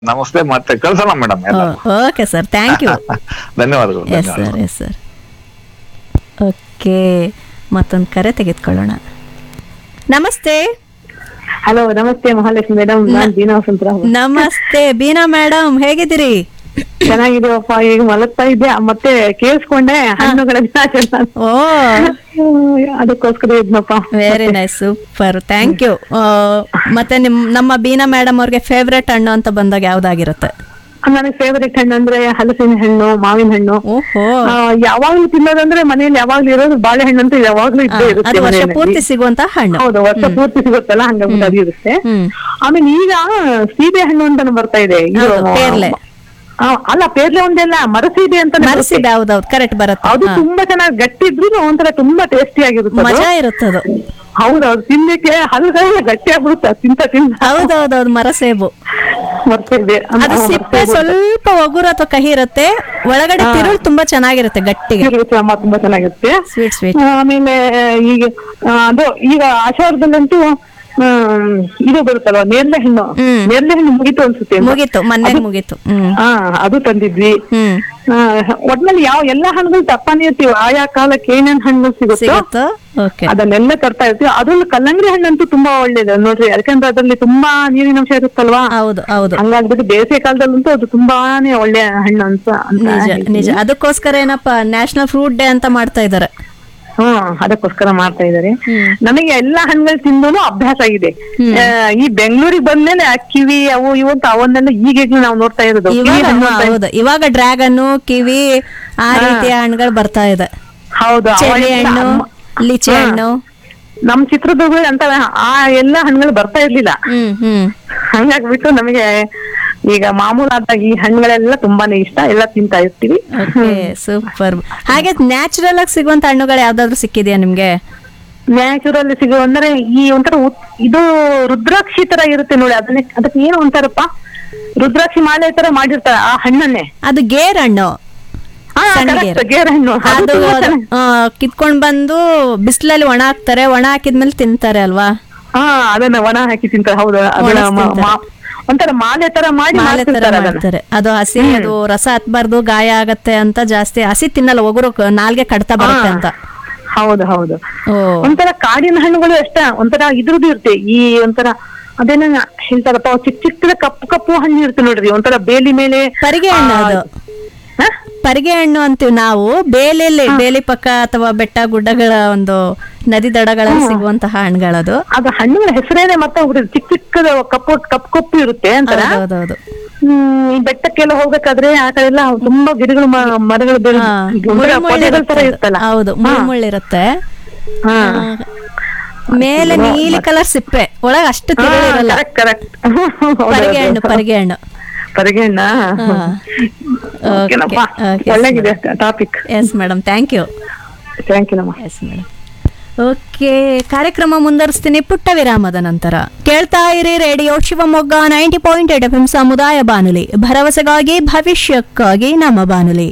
ನಮಸ್ತೆ ಮತ್ತೆ ಕಳ್ಸೋಣ ಮೇಡಮ್ ಎಲ್ಲ ಓಕೆ ಸರ್ ಥ್ಯಾಂಕ್ ಯು ಧನ್ಯವಾದಗಳು ಎಸ್ ಧನ್ಯವಾದಗಳು ಸರ್ ಎಸ್ ಸರ್ ಓಕೆ ಮತ್ತೊಂದು ಕರೆ ತೆಗೆದುಕೊಳ್ಳೋಣ ನಮಸ್ತೆ ಹಲೋ ನಮಸ್ತೆ ಮಹಾಲಕ್ಷ್ಮಿ ಮೇಡಮ್ ನಾನ್ ದೀನಾ ವಸಂತರಾವ್ ನಮಸ್ತೆ ಬೀನಾ ಮೇಡಮ್ ಹೇಗಿದ್ದೀರಿ ಚೆನ್ನಾಗಿದೀವಪ್ಪ ಈಗ ಮಲಗ್ತಾ ಇದ್ದೆ ಮತ್ತೆ ಕೇಳಿಸ್ಕೊಂಡೆ ಹಣ್ಣುಗಳನ್ನ ಚೆನ್ನಾಗ್- ಓ ಅದಕ್ಕೋಸ್ಕರ ಇದ್ನಪ್ಪ very nice super thank you ಮತ್ತೆ ನಿಮ್ ನಮ್ಮ ಬೀನಾ ಮೇಡಮ್ ಅವ್ರಿಗೆ ಫೇವ್ರೆಟ್ ಹಣ್ಣು ಅಂತ ಬಂದಾಗ ಯಾವ್ದಾಗಿರುತ್ತೆ ನನಗೆ ಫೇವರೇಟ್ ಹಣ್ಣು ಅಂದ್ರೆ ಹಲಸಿನ ಹಣ್ಣು ಮಾವಿನ ಹಣ್ಣು ಓಹೋ ಆ, ಯಾವಾಗ್ಲೂ ತಿನ್ನೋದಂದ್ರೆ ಮನೇಲಿ ಯಾವಾಗ್ಲೂ ಇರೋದು ಬಾಳೆಹಣ್ಣು ಅಂತ ಯಾವಾಗ್ಲೂ ಇದ್ದೇ ಅದು ಇರುತ್ತೆ ವರ್ಷ ಮನೆಯಲ್ಲಿ. ಪೂರ್ತಿ ಸಿಗುವಂತ ಹಣ್ಣು ಹೌದು ವರ್ಷ ಪೂರ್ತಿ ಸಿಗುತ್ತಲ್ಲ ಹಂಗಾಗಿ ಅದು ಇರುತ್ತೆ ಹ್ಮ್ ಆಮೇಲೆ ಈಗ ಸೀಬೆ ಹಣ್ಣು ಅಂತಾನು ಬರ್ತಾ ಇದೆ ಇದು ಹೌದು, ಪೇರ್ಲೆ. ಆ, ಅಲ್ಲ ಪೇರ್ಲೆ ಒಂದೆಲ್ಲ ಮರಸೀಬೆ ಅಂತ ಮರ್ಸಿದೆ ಹೌದೌದು ಕರೆಕ್ಟ್ ಬರುತ್ತೆ ಅದು ಹಾ. ತುಂಬಾ ಚೆನ್ನಾಗಿ ಗಟ್ಟಿ ಇದ್ರು ಒಂಥರ ತುಂಬಾ ಟೇಸ್ಟಿ ಆಗಿರುತ್ತೆ ಅದು. ಮಜಾ ಇರುತ್ತದು ಹೌದೌದು ತಿನ್ಲಿಕ್ಕೆ ಹಲ್ಗಳೆಲ್ಲ ಗಟ್ಟಿ ಆಗ್ಬಿಡುತ್ತೆ ಅದ್ ತಿಂತ ತಿಂತ ಹೌದೌದೌದು ಮರಸೇಬು ಮರ್ತಿದ್ದೆ ಅದು ಸಿಪ್ಪೆ ಸ್ವಲ್ಪ ಒಗುರು ಅಥವಾ ಕಹಿ ಇರುತ್ತೆ ಒಳಗಡೆ ತಿರುಳು ತುಂಬಾ ಚೆನ್ನಾಗಿರುತ್ತೆ ಗಟ್ಟಿಗೆ ತುಂಬಾ ಚೆನ್ನಾಗಿರುತ್ತೆ ಸ್ವೀಟ್ ಸ್ವೀಟ್ ಆಮೇಲೆ ಈಗ ಆ, ಅದು ಈಗ ಆಷಾಢದಲ್ಲಂತೂ ಹ್ಮ್, ಇದು ಬರುತ್ತಲ್ವ ನೇರಳೆ ಹಣ್ಣು ಹ್ಮ್. ನೇರಳೆ ಹಣ್ಣು ಮುಗಿತು ಅನ್ಸುತ್ತೆ ಅಂತ. ಮುಗೀತು ಮೊನ್ನೆ ಮುಗೀತು ಹ್ಮ್ ಹಾ ಅದು ತಂದಿದ್ವಿ ಹ್ಮ್ ಆ, ಒಟ್ನಲ್ಲಿ ಯಾವ ಎಲ್ಲಾ ಹಣ್ಣುಗಳು ತಪ್ಪಾನೆ ಇರ್ತೀವಿ ಆಯಾ ಕಾಲಕ್ಕೆ ಏನೇನ್ ಹಣ್ಣು ಸಿಗುತ್ತೋ ಸಿಗುತ್ತೋ ಓಕೆ ಅದನ್ನೆಲ್ಲ ತರ್ತಾ ಇರ್ತೀವಿ ಅದ್ರಲ್ಲಿ ಕಲ್ಲಂಗಡಿ ಹಣ್ಣಂತೂ ತುಂಬಾ ಒಳ್ಳೇದು ನೋಡ್ರಿ ಯಾಕಂದ್ರೆ ಅದ್ರಲ್ಲಿ ತುಂಬಾ ನೀರಿನಂಶ ಇರುತ್ತಲ್ವಾ ಹೌದು ಹೌದು ಹಂಗಾಗ್ಬಿಟ್ಟು ಬೇಸಿಗೆ ಕಾಲದಲ್ಲಂತೂ ಅದು ತುಂಬಾನೇ ಒಳ್ಳೆ ಹಣ್ಣು ಅಂತ ಅಂತ ನಿಜ ಹೇಳ್ತೀನಿ. ನಿಜ ಅದಕ್ಕೋಸ್ಕರ ಏನಪ್ಪ ನ್ಯಾಷನಲ್ ಫ್ರೂಟ್ ಡೇ ಅಂತ ಮಾಡ್ತಾ ಇದಾರೆ ಹ್ಮ್ ಅದಕ್ಕೋಸ್ಕರ ಮಾಡ್ತಾ ಇದಾರೆ ಹ್ಮ್. ನನಗೆ ಎಲ್ಲಾ ಹಣ್ಣುಗಳು ತಿಂದೂನು ಅಭ್ಯಾಸ ಆಗಿದೆ ಆ, ಈ ಬೆಂಗಳೂರಿಗೆ ಬಂದ್ಮೇಲೆ ಆ ಕಿವಿ ಅವು ಇವು ಅಂತ ಅವನ್ನೆಲ್ಲ ಈಗೀಗ್ಲೂ ನಾವು ನೋಡ್ತಾ ಇರೋದು ಕಿವಿ ಇವಾಗ ಹಣ್ಣು ಹಾ, ಅಂತ- ಹೌದು ಇವಾಗ ಡ್ರ್ಯಾಗನ್ ಕಿವಿ ಆ ರೀತಿಯ ಹಣ್ಣುಗಳು ಬರ್ತಾ ಇದೆ ಹೌದು ಚೆರಿ ಅವಾಗೆಲ್ಲ ಹಣ್ಣು ಅಮ್ಮ- ಲಿಚಿ ಹಾ. ಹಣ್ಣು ನಮ್ ಚಿತ್ರದುರ್ಗದಲ್ಲಿ ಅಂತ ಆ ಎಲ್ಲಾ ಹಣ್ಣುಗಳು ಬರ್ತಾ ಇರ್ಲಿಲ್ಲ ಹ್ಮ್ ಹ್ಮ್ ಹಂಗಾಗ್ಬಿಟ್ಟು ನಮಗೆ ಈಗ ಮಾಮೂಲಾದ ಈ ಹಣ್ಣುಗಳೆಲ್ಲ ತುಂಬಾನೇ ಇಷ್ಟ ಎಲ್ಲ ತಿಂತಾ ಇರ್ತೀವಿ ಓಕೆ ಸೂಪರ್ ಹಾಗೆ ನ್ಯಾಚುರಲ್ ಆಗಿ ಸಿಗುವಂತ ಹಣ್ಣುಗಳು ಯಾವ್ದಾದ್ರು ಸಿಕ್ಕಿದ್ಯಾ ನಿಮ್ಗೆ ನ್ಯಾಚುರಲ್ ಸಿಗೋ ಅಂದ್ರೆ ಈ ಒಂಥರ ಉತ್- ಇದು ರುದ್ರಾಕ್ಷಿ ತರ ಇರುತ್ತೆ ನೋಡಿ ಅದನ್ನೇ ಅದಕ್ಕೆ ಏನು ಅಂತಾರಪ್ಪ ರುದ್ರಾಕ್ಷಿ ಮಾಲೆ ತರ ಮಾಡಿರ್ತಾರೆ ಆ ಹಣ್ಣನ್ನೇ ಅದು ಗೇರ್ ಹಣ್ಣು ಹಾ, ಸಣ್ಣ correct, ಗೇರು. ಗೇರು ಹಣ್ಣು ಅದು ಅದು ತುಂಬಾ ಚೆನ್ನಾಗಿ- ಆ, ಕಿತ್ಕೊಂಡ್ ಬಂದು ಬಿಸಿಲಲ್ಲಿ ಒಣ ಹಾಕ್ತಾರೆ ಒಣ ಹಾಕಿದ್ಮೇಲೆ ತಿಂತಾರೆ ಅಲ್ವಾ ಹಾ ಅದನ್ನ ಒಣ ಹಾಕಿ ತಿಂತಾರೆ ಹೌದು ಅದನ್ನ ಒಣಗ್ಸಿ ಮ- ತಿಂತಾರೆ. ಮಾ- ಒಂಥರ ಮಾಲೆ ತರ ಮಾಡಿ ಮಾಲೆ ತರ ಮಾಡ್ತಿರ್ತಾರೆ ಅದನ್ನ ಮಾಡ್ತಾರೆ ಅದು ಹಸಿ ಅದು ರಸ ಹತ್ಬಾರ್ದು ಗಾಯ ಆಗತ್ತೆ ಅಂತ ಜಾಸ್ತಿ ಹಸಿ ತಿನ್ನಲ್ಲ ಒಗರು ನಾಲ್ಗೆ ಕಡ್ತಾ ಬರುತ್ತೆ ಅಂತ ಹೌದು ಹೌದು ಓ ಒಂಥರ ಕಾಡಿನ ಹಣ್ಣುಗಳು ಅಷ್ಟ ಒಂಥರ ಇದ್ರದ್ದು ಇರುತ್ತೆ ಈ ಒಂಥರ ಅದೇನ ಹೇಳ್ತಾರಪ್ಪ ಅವು ಚಿಕ್ಕ ಚಿಕ್ಕದ ಕಪ್ಪು ಕಪ್ಪು ಹಣ್ಣು ಇರುತ್ತೆ ನೋಡ್ರಿ ಒಂಥರ ಬೇಲಿ ಮೇಲೆ ಪರಿಗೆ ಹಣ್ಣು ಆ, ಅದು ಹ? ಪರಿಗೆ ಹಣ್ಣು ಅಂತೀವಿ ನಾವು ಬೇಲಿಯಲ್ಲಿ ಬೇಲಿ ಪಕ್ಕ ಅಥವಾ ಬೆಟ್ಟ ಗುಡ್ಡಗಳ ಒಂದು ನದಿ ದಡಗಳಲ್ಲಿ ಸಿಗುವಂತಹ ಹಣ್ಣುಗಳದು ಅದು ಹಣ್ಣುಗಳ ಹೆಸರೇನೆ ಮತ್ತೆ ಹೋಗ್ಬಿಟ್ಟಿದೆ ಚಿಕ್ಕ ಚಿಕ್ಕದ ಕಪ್ಪು ಕಪ್ಪು ಕಪ್ಪು ಇರುತ್ತೆ ಅಂತಾರ ಹೌದೌದು ಹ್ಮ್ ಈ ಬೆಟ್ಟಕ್ಕೆಲ್ಲ ಹೋಗ್ಬೇಕಾದ್ರೆ ಆ ಕಡೆ ಎಲ್ಲ ತುಂಬಾ ಗಿಡಗಳು ಮ- ಮರಗಳು ಬೆಳೆ ಹಾ, ಈಗ ಒಂಥರ ಮುಳ್ಳು ಮುಳ್ಳು ಪೊದೆಗಳ ತರ ಇರುತ್ತೆ ಅದು. ಇರುತ್ತಲ್ಲ ಹೌದು ಮುಳ್ಳು ಮುಳ್ಳಿರುತ್ತೆ ಹಾ ಮೇಲೆ ನೀಲಿ ಕಲರ್ ಸಿಪ್ಪೆ ಒಳಗೆ ಅಷ್ಟು ತಿರುಳು ಇರಲ್ಲ ಕರೆಕ್ಟ್ ಕರೆಕ್ಟ್ ಪರಿಗೆ ಹಣ್ಣು ಪರಿಗೆ ಹಣ್ಣು ಪರಿಗೆ ಹಣ್ಣ ಹಾ. ಓಕೆನಪ್ಪ Okay, okay, ಒಳ್ಳೆಗಿದೆ topic yes madam thank you thank you ನಮ್ಮ ಎಸ್ ಮೇಡಮ್ ಓಕೆ ಕಾರ್ಯಕ್ರಮ ಮುಂದುವರಿಸ್ತೀನಿ ಪುಟ್ಟ ವಿರಾಮದ ನಂತರ ಕೇಳ್ತಾ ಇರಿ radio Shivamogga ninety point eight F M ಸಮುದಾಯ ಬಾನುಲಿ ಭರವಸೆಗಾಗಿ ಭವಿಷ್ಯಕ್ಕಾಗಿ ನಮ್ಮ ಬಾನುಲಿ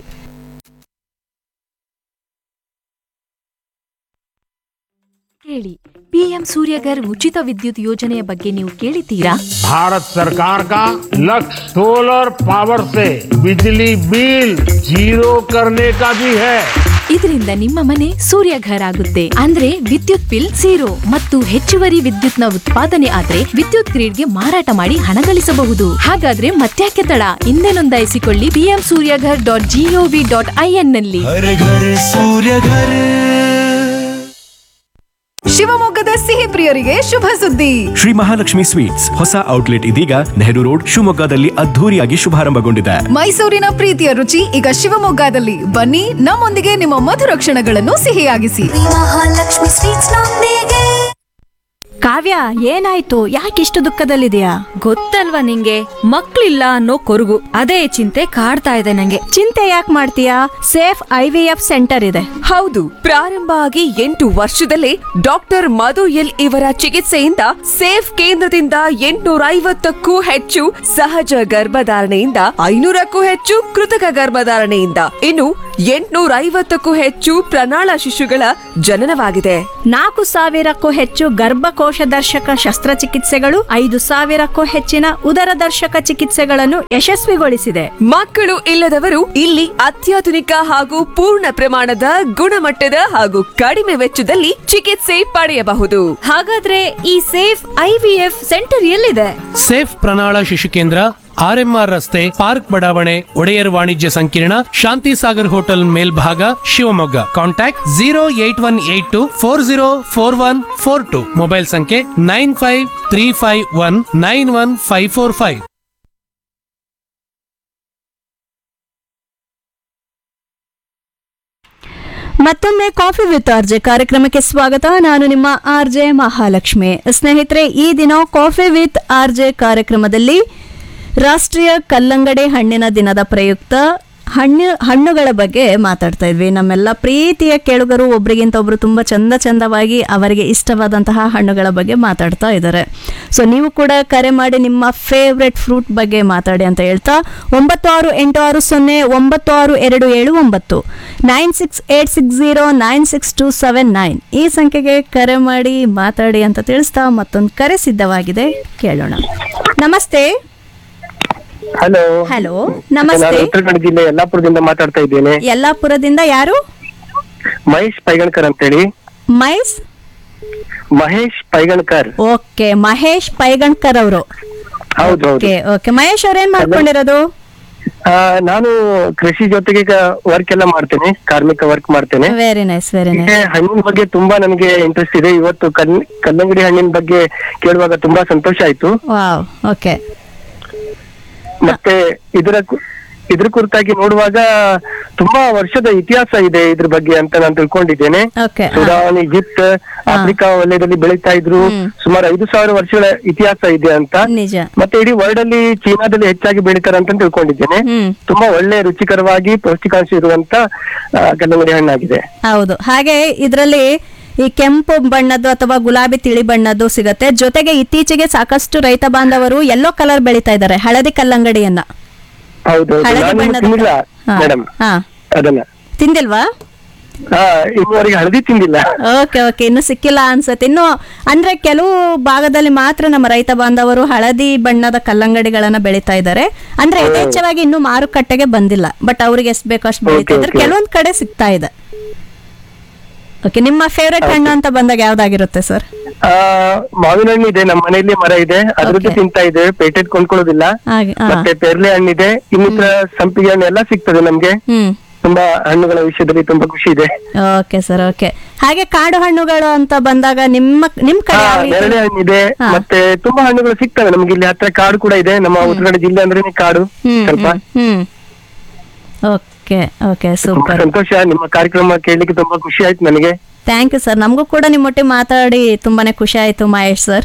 ಕೇಳಿ ಪಿಎಂ ಸೂರ್ಯಗರ್ ಉಚಿತ ವಿದ್ಯುತ್ ಯೋಜನೆಯ ಬಗ್ಗೆ ನೀವು ಕೇಳಿದ್ದೀರಾ भारत सरकार का लक्ष्य सोलर पावर से बिजली बिल जीरो करने का भी है ಇದರಿಂದ ನಿಮ್ಮ ಮನೆ ಸೂರ್ಯಘರ್ ಆಗುತ್ತೆ ಅಂದ್ರೆ ವಿದ್ಯುತ್ ಬಿಲ್ ಝೀರೋ ಮತ್ತು ಹೆಚ್ಚುವರಿ ವಿದ್ಯುತ್ನ ಉತ್ಪಾದನೆ ಆದ್ರೆ ವಿದ್ಯುತ್ ಗ್ರಿಡ್ಗೆ ಮಾರಾಟ ಮಾಡಿ ಹಣ ಗಳಿಸಬಹುದು ಹಾಗಾದ್ರೆ ಮತ್ತ್ಯಾಕೆ ತಡ ಹಿಂದೆ ನೋಂದಾಯಿಸಿಕೊಳ್ಳಿ PM Suryaghar dot G O V dot I N ನಲ್ಲಿ हर घर सूर्य घर ಶಿವಮೊಗ್ಗದ ಸಿಹಿ ಪ್ರಿಯರಿಗೆ ಶುಭ ಸುದ್ದಿ ಶ್ರೀ ಮಹಾಲಕ್ಷ್ಮಿ ಸ್ವೀಟ್ಸ್ ಹೊಸ ಔಟ್ಲೆಟ್ ಇದೀಗ ನೆಹರು ರೋಡ್ ಶಿವಮೊಗ್ಗದಲ್ಲಿ ಅದ್ಧೂರಿಯಾಗಿ ಶುಭಾರಂಭಗೊಂಡಿದೆ ಮೈಸೂರಿನ ಪ್ರೀತಿಯ ರುಚಿ ಈಗ ಶಿವಮೊಗ್ಗದಲ್ಲಿ ಬನ್ನಿ ನಮ್ಮೊಂದಿಗೆ ನಿಮ್ಮ ಮಧುರ ಕ್ಷಣಗಳನ್ನು ಸಿಹಿಯಾಗಿಸಿ ಮಹಾಲಕ್ಷ್ಮಿ ಸ್ವೀಟ್ಸ್ ನೊಂದಿಗೆ ಕಾವ್ಯ ಏನಾಯ್ತು ಯಾಕಿಷ್ಟು ದುಃಖದಲ್ಲಿದೆಯಾ ಗೊತ್ತಲ್ವಾ ನಿಂಗೆ ಮಕ್ಳಿಲ್ಲ ಅನ್ನೋ ಕೊರಗು ಅದೇ ಚಿಂತೆ ಕಾಡ್ತಾ ಇದೆ ನಂಗೆ ಚಿಂತೆ ಯಾಕೆ ಮಾಡ್ತೀಯಾ safe I V F centre ಇದೆ ಹೌದು ಪ್ರಾರಂಭ ಆಗಿ ಎಂಟು ವರ್ಷದಲ್ಲೇ ಡಾಕ್ಟರ್ ಮಧು ಎಲ್ ಇವರ ಚಿಕಿತ್ಸೆಯಿಂದ ಸೇಫ್ ಕೇಂದ್ರದಿಂದ ಎಂಟುನೂರ ಐವತ್ತಕ್ಕೂ ಹೆಚ್ಚು ಸಹಜ ಗರ್ಭಧಾರಣೆಯಿಂದ ಐನೂರಕ್ಕೂ ಹೆಚ್ಚು ಕೃತಕ ಗರ್ಭಧಾರಣೆಯಿಂದ ಇನ್ನು ಎಂಟುನೂರ ಐವತ್ತಕ್ಕೂ ಹೆಚ್ಚು ಪ್ರಣಾಳ ಶಿಶುಗಳ ಜನನವಾಗಿದೆ ನಾಲ್ಕು ಸಾವಿರಕ್ಕೂ ಹೆಚ್ಚು ಗರ್ಭಕೋಶ ದರ್ಶಕ ಶಸ್ತ್ರಚಿಕಿತ್ಸೆಗಳು ಐದು ಸಾವಿರಕ್ಕೂ ಹೆಚ್ಚಿನ ಉದರ ದರ್ಶಕ ಚಿಕಿತ್ಸೆಗಳನ್ನು ಯಶಸ್ವಿಗೊಳಿಸಿದೆ ಮಕ್ಕಳು ಇಲ್ಲದವರು ಇಲ್ಲಿ ಅತ್ಯಾಧುನಿಕ ಹಾಗೂ ಪೂರ್ಣ ಪ್ರಮಾಣದ ಗುಣಮಟ್ಟದ ಹಾಗೂ ಕಡಿಮೆ ವೆಚ್ಚದಲ್ಲಿ ಚಿಕಿತ್ಸೆ ಪಡೆಯಬಹುದು ಹಾಗಾದ್ರೆ ಈ ಸೇಫ್ ಐವಿಎಫ್ ಸೆಂಟರ್ ಎಲ್ಲಿದೆ ಸೇಫ್ ಪ್ರಣಾಳ ಶಿಶು ಕೇಂದ್ರ ಆರ್ಎಂಆರ್ ರಸ್ತೆ ಪಾರ್ಕ್ ಬಡಾವಣೆ ಒಡೆಯರ್ ವಾಣಿಜ್ಯ ಸಂಕೀರ್ಣ ಶಾಂತಿ ಸಾಗರ್ ಹೋಟೆಲ್ ಮೇಲ್ಭಾಗ Shivamogga contact zero eight one eight two four zero four one four two mobile ಸಂಖ್ಯೆ nine five three five one nine one five four five ಮತ್ತೊಮ್ಮೆ ಕಾಫಿ ವಿತ್ ಆರ್ಜೆ ಕಾರ್ಯಕ್ರಮಕ್ಕೆ ಸ್ವಾಗತ ನಾನು ನಿಮ್ಮ ಆರ್ಜೆ ಮಹಾಲಕ್ಷ್ಮಿ ಸ್ನೇಹಿತರೆ ಈ ದಿನ ಕಾಫಿ ವಿತ್ ಆರ್ಜೆ ಕಾರ್ಯಕ್ರಮದಲ್ಲಿ ರಾಷ್ಟ್ರೀಯ ಕಲ್ಲಂಗಡಿ ಹಣ್ಣಿನ ದಿನದ ಪ್ರಯುಕ್ತ ಹಣ್ಣು ಹಣ್ಣುಗಳ ಬಗ್ಗೆ ಮಾತಾಡ್ತಾ ಇದ್ವಿ ನಮ್ಮೆಲ್ಲ ಪ್ರೀತಿಯ ಕೇಳುಗರು ಒಬ್ರಿಗಿಂತ ಒಬ್ರು ತುಂಬ ಚಂದ ಚಂದವಾಗಿ ಅವರಿಗೆ ಇಷ್ಟವಾದಂತಹ ಹಣ್ಣುಗಳ ಬಗ್ಗೆ ಮಾತಾಡ್ತಾ ಇದ್ದಾರೆ ಸೊ ನೀವು ಕೂಡ ಕರೆ ಮಾಡಿ ನಿಮ್ಮ ಫೇವ್ರೆಟ್ ಫ್ರೂಟ್ ಬಗ್ಗೆ ಮಾತಾಡಿ ಅಂತ ಹೇಳ್ತಾ ಒಂಬತ್ತು ಆರು ಎಂಟು ಆರು ಸೊನ್ನೆ ಒಂಬತ್ತು ಆರು ಎರಡು ಏಳು ಒಂಬತ್ತು nine six eight six zero nine six two seven nine ಈ ಸಂಖ್ಯೆಗೆ ಕರೆ ಮಾಡಿ ಮಾತಾಡಿ ಅಂತ ತಿಳಿಸ್ತಾ ಮತ್ತೊಂದು ಕರೆ ಸಿದ್ಧವಾಗಿದೆ ಕೇಳೋಣ ನಮಸ್ತೆ ಹಲೋ ಹಲೋ ನಾನು ನಮಸ್ತೆ ಉತ್ತರ ಕನ್ನಡ ಜಿಲ್ಲೆ ಯಲ್ಲಾಪುರದಿಂದ ಮಾತಾಡ್ತಾ ಇದ್ದೇನೆ ಯಲ್ಲಾಪುರದಿಂದ ಯಾರು ಮಹೇಶ್ ಪೈಗಣ್ಕರ್ ಅಂತೇಳಿ ಮೈಸ್ ಮಹೇಶ್ ಪೈಗಣ್ಕರ್ ಓಕೆ ಮಹೇಶ್ ಪೈಗಣ್ಕರ್ ಅವರು ಹೌದು ಹೌದು ಓಕೆ ಓಕೆ ಮಹೇಶ್ ಅವ್ರೇನ್ ಮಾಡ್ಕೊಂಡಿರೋದು ಆ, ನಾನು ಕೃಷಿ ಜೊತೆಗೆ ವರ್ಕ್ ಎಲ್ಲ ಮಾಡ್ತೇನೆ ಕಾರ್ಮಿಕ ವರ್ಕ್ ಮಾಡ್ತೇನೆ ವೆರಿ ನೈಸ್ ವೆರಿ ನೈಸ್ ಹೀಗೆ ಹಣ್ಣಿನ ಬಗ್ಗೆ ತುಂಬಾ ನನಗೆ ಇಂಟ್ರೆಸ್ಟ್ ಇದೆ ಇವತ್ತು ಕಲ್- ಕಲ್ಲಂಗಡಿ ಹಣ್ಣಿನ ಬಗ್ಗೆ ಕೇಳುವಾಗ ತುಂಬಾ ಸಂತೋಷ ಆಯ್ತು ವಾವ್ ಓಕೆ ಮತ್ತೆ ಇದರ ಕು- ಇದ್ರ ಕುರಿತಾಗಿ ನೋಡುವಾಗ ತುಂಬಾ ವರ್ಷದ ಇತಿಹಾಸ ಇದೆ ಇದ್ರ ಬಗ್ಗೆ ಅಂತ ನಾನು ತಿಳ್ಕೊಂಡಿದ್ದೇನೆ ಓಕೆ ಸುಡಾನ್ ಈಜಿಪ್ಟ್ ಆಫ್ರಿಕಾ ವಲಯದಲ್ಲಿ ಬೆಳೀತಾ ಇದ್ರು ಸುಮಾರು ಐದು ಸಾವಿರ ವರ್ಷಗಳ ಇತಿಹಾಸ ಇದೆ ಅಂತ ನಿಜ ಮತ್ತೆ ಇಡೀ ವರ್ಲ್ಡ್ ಅಲ್ಲಿ ಚೀನಾದಲ್ಲಿ ಹೆಚ್ಚಾಗಿ ಬೆಳೀತಾರೆ ಅಂತ ತಿಳ್ಕೊಂಡಿದ್ದೇನೆ ತುಂಬಾ ಒಳ್ಳೆ ರುಚಿಕರವಾಗಿ ಪೌಷ್ಟಿಕಾಂಶ ಇರುವಂತ ಆ, ಕಲ್ಲಂಗಡಿ ಹಣ್ಣಾಗಿದೆ ಹೌದು ಹಾಗೆ ಇದರಲ್ಲಿ ಈ ಕೆಂಪು ಬಣ್ಣದ್ದು ಅಥವಾ ಗುಲಾಬಿ ತಿಳಿ ಬಣ್ಣದ್ದು ಸಿಗತ್ತೆ ಜೊತೆಗೆ ಇತ್ತೀಚೆಗೆ ಸಾಕಷ್ಟು ರೈತ ಬಾಂಧವರು ಯೆಲ್ಲೋ ಕಲರ್ ಬೆಳೀತಾ ಇದ್ದಾರೆ ಹಳದಿ ಕಲ್ಲಂಗಡಿಯನ್ನ ಹೌದು ಹಳದಿ ನಾನು ಬಣ್ಣದ ತಿಂದಿಲ್ಲ ಹಾ. ಮೇಡಮ್ ಹಾ ಅದನ್ನ ತಿಂದಿಲ್ವಾ ಹಾ ಇನ್ನುವರೆಗೆ ಹಳದಿ ತಿಂದಿಲ್ಲ ಓಕೆ ಓಕೆ ಇನ್ನು ಸಿಕ್ಕಿಲ್ಲ ಅನ್ಸತ್ತೆ ಇನ್ನು ಅಂದ್ರೆ ಕೆಲವು ಭಾಗದಲ್ಲಿ ಮಾತ್ರ ನಮ್ಮ ರೈತ ಬಾಂಧವರು ಹಳದಿ ಬಣ್ಣದ ಕಲ್ಲಂಗಡಿಗಳನ್ನ ಬೆಳೀತಾ ಇದ್ದಾರೆ ಅಂದ್ರೆ ಯಥೇಚ್ಛವಾಗಿ ಇನ್ನು ಮಾರುಕಟ್ಟೆಗೆ ಬಂದಿಲ್ಲ ಬಟ್ ಅವ್ರಿಗೆ ಎಷ್ಟು ಬೇಕೋ ಅಷ್ಟು ಬೆಳೀತಾ ಇದ್ದಾರೆ okay. ಕೆಲವೊಂದ್ ಕಡೆ ಸಿಗ್ತಾ ಇದೆ ಓಕೆ ನಿಮ್ಮ ಫೇವ್ರೆಟ್ ಹಣ್ಣು ಅಂತ ಬಂದಾಗ ಯಾವ್ದಾಗಿರುತ್ತೆ ಸರ್ ಆ ಮಾವಿನ ಹಣ್ಣು ಇದೆ ನಮ್ಮ ಮನೆಯಲ್ಲಿ ಮರ ಇದೆ ಅದ್ರದ್ದು ತಿಂತಾ ಇದ್ದೇವೆ ಪೇಟೆಡ್ ಕೊಂಡ್ಕೊಳ್ಳೋದಿಲ್ಲ ಹಾಗೆ ಹಾ. ಮತ್ತೆ ಪೇರ್ಲೆ ಹಣ್ಣಿದೆ ಇನ್ನಿತರ ಸಂಪಿಗೆ ಹಣ್ಣು ಎಲ್ಲ ಸಿಗ್ತದೆ ನಮ್ಗೆ ಹ್ಮ್ ತುಂಬಾ ಹಣ್ಣುಗಳ ವಿಷಯದಲ್ಲಿ ತುಂಬಾ ಖುಷಿ ಇದೆ ಓಕೆ ಸರ್ ಓಕೆ ಹಾಗೆ ಕಾಡು ಹಣ್ಣುಗಳು ಅಂತ ಬಂದಾಗ ನಿಮ್ಮ ನಿಮ್ ಕಡೆ ಯಾವ ರೀತಿ- ನೆರಳೆ ಹಣ್ಣಿದೆ ಹಾ. ಮತ್ತೆ ತುಂಬಾ ಹಣ್ಣುಗಳು ಸಿಗ್ತವೆ ನಮ್ಗೆ ಇಲ್ಲಿ ಹತ್ರ ಕಾಡು ಕೂಡ ಇದೆ ನಮ್ಮ ಉತ್ತರ ಕನ್ನಡ ಜಿಲ್ಲೆ ಅಂದ್ರೇನೆ ಕಾಡು ಹ್ಮ್ ಸ್ವಲ್ಪ ಹ್ಮ್ ಓಕೆ ಓಕೆ ತುಂಬಾ ಸೂಪರ್ ಸಂತೋಷ ನಿಮ್ಮ ಕಾರ್ಯಕ್ರಮ ಕೇಳಲಿಕ್ಕೆ ತುಂಬಾ ಖುಷಿ ಆಯ್ತು ನನಗೆ ಥ್ಯಾಂಕ್ ಯು ಸರ್ ನಮಗೂ ಕೂಡ ನಿಮ್ಮೊಟ್ಟಿಗೆ ಮಾತಾಡಿ ತುಂಬಾನೇ ಖುಷಿ ಆಯ್ತು ಮಹೇಶ್ ಸರ್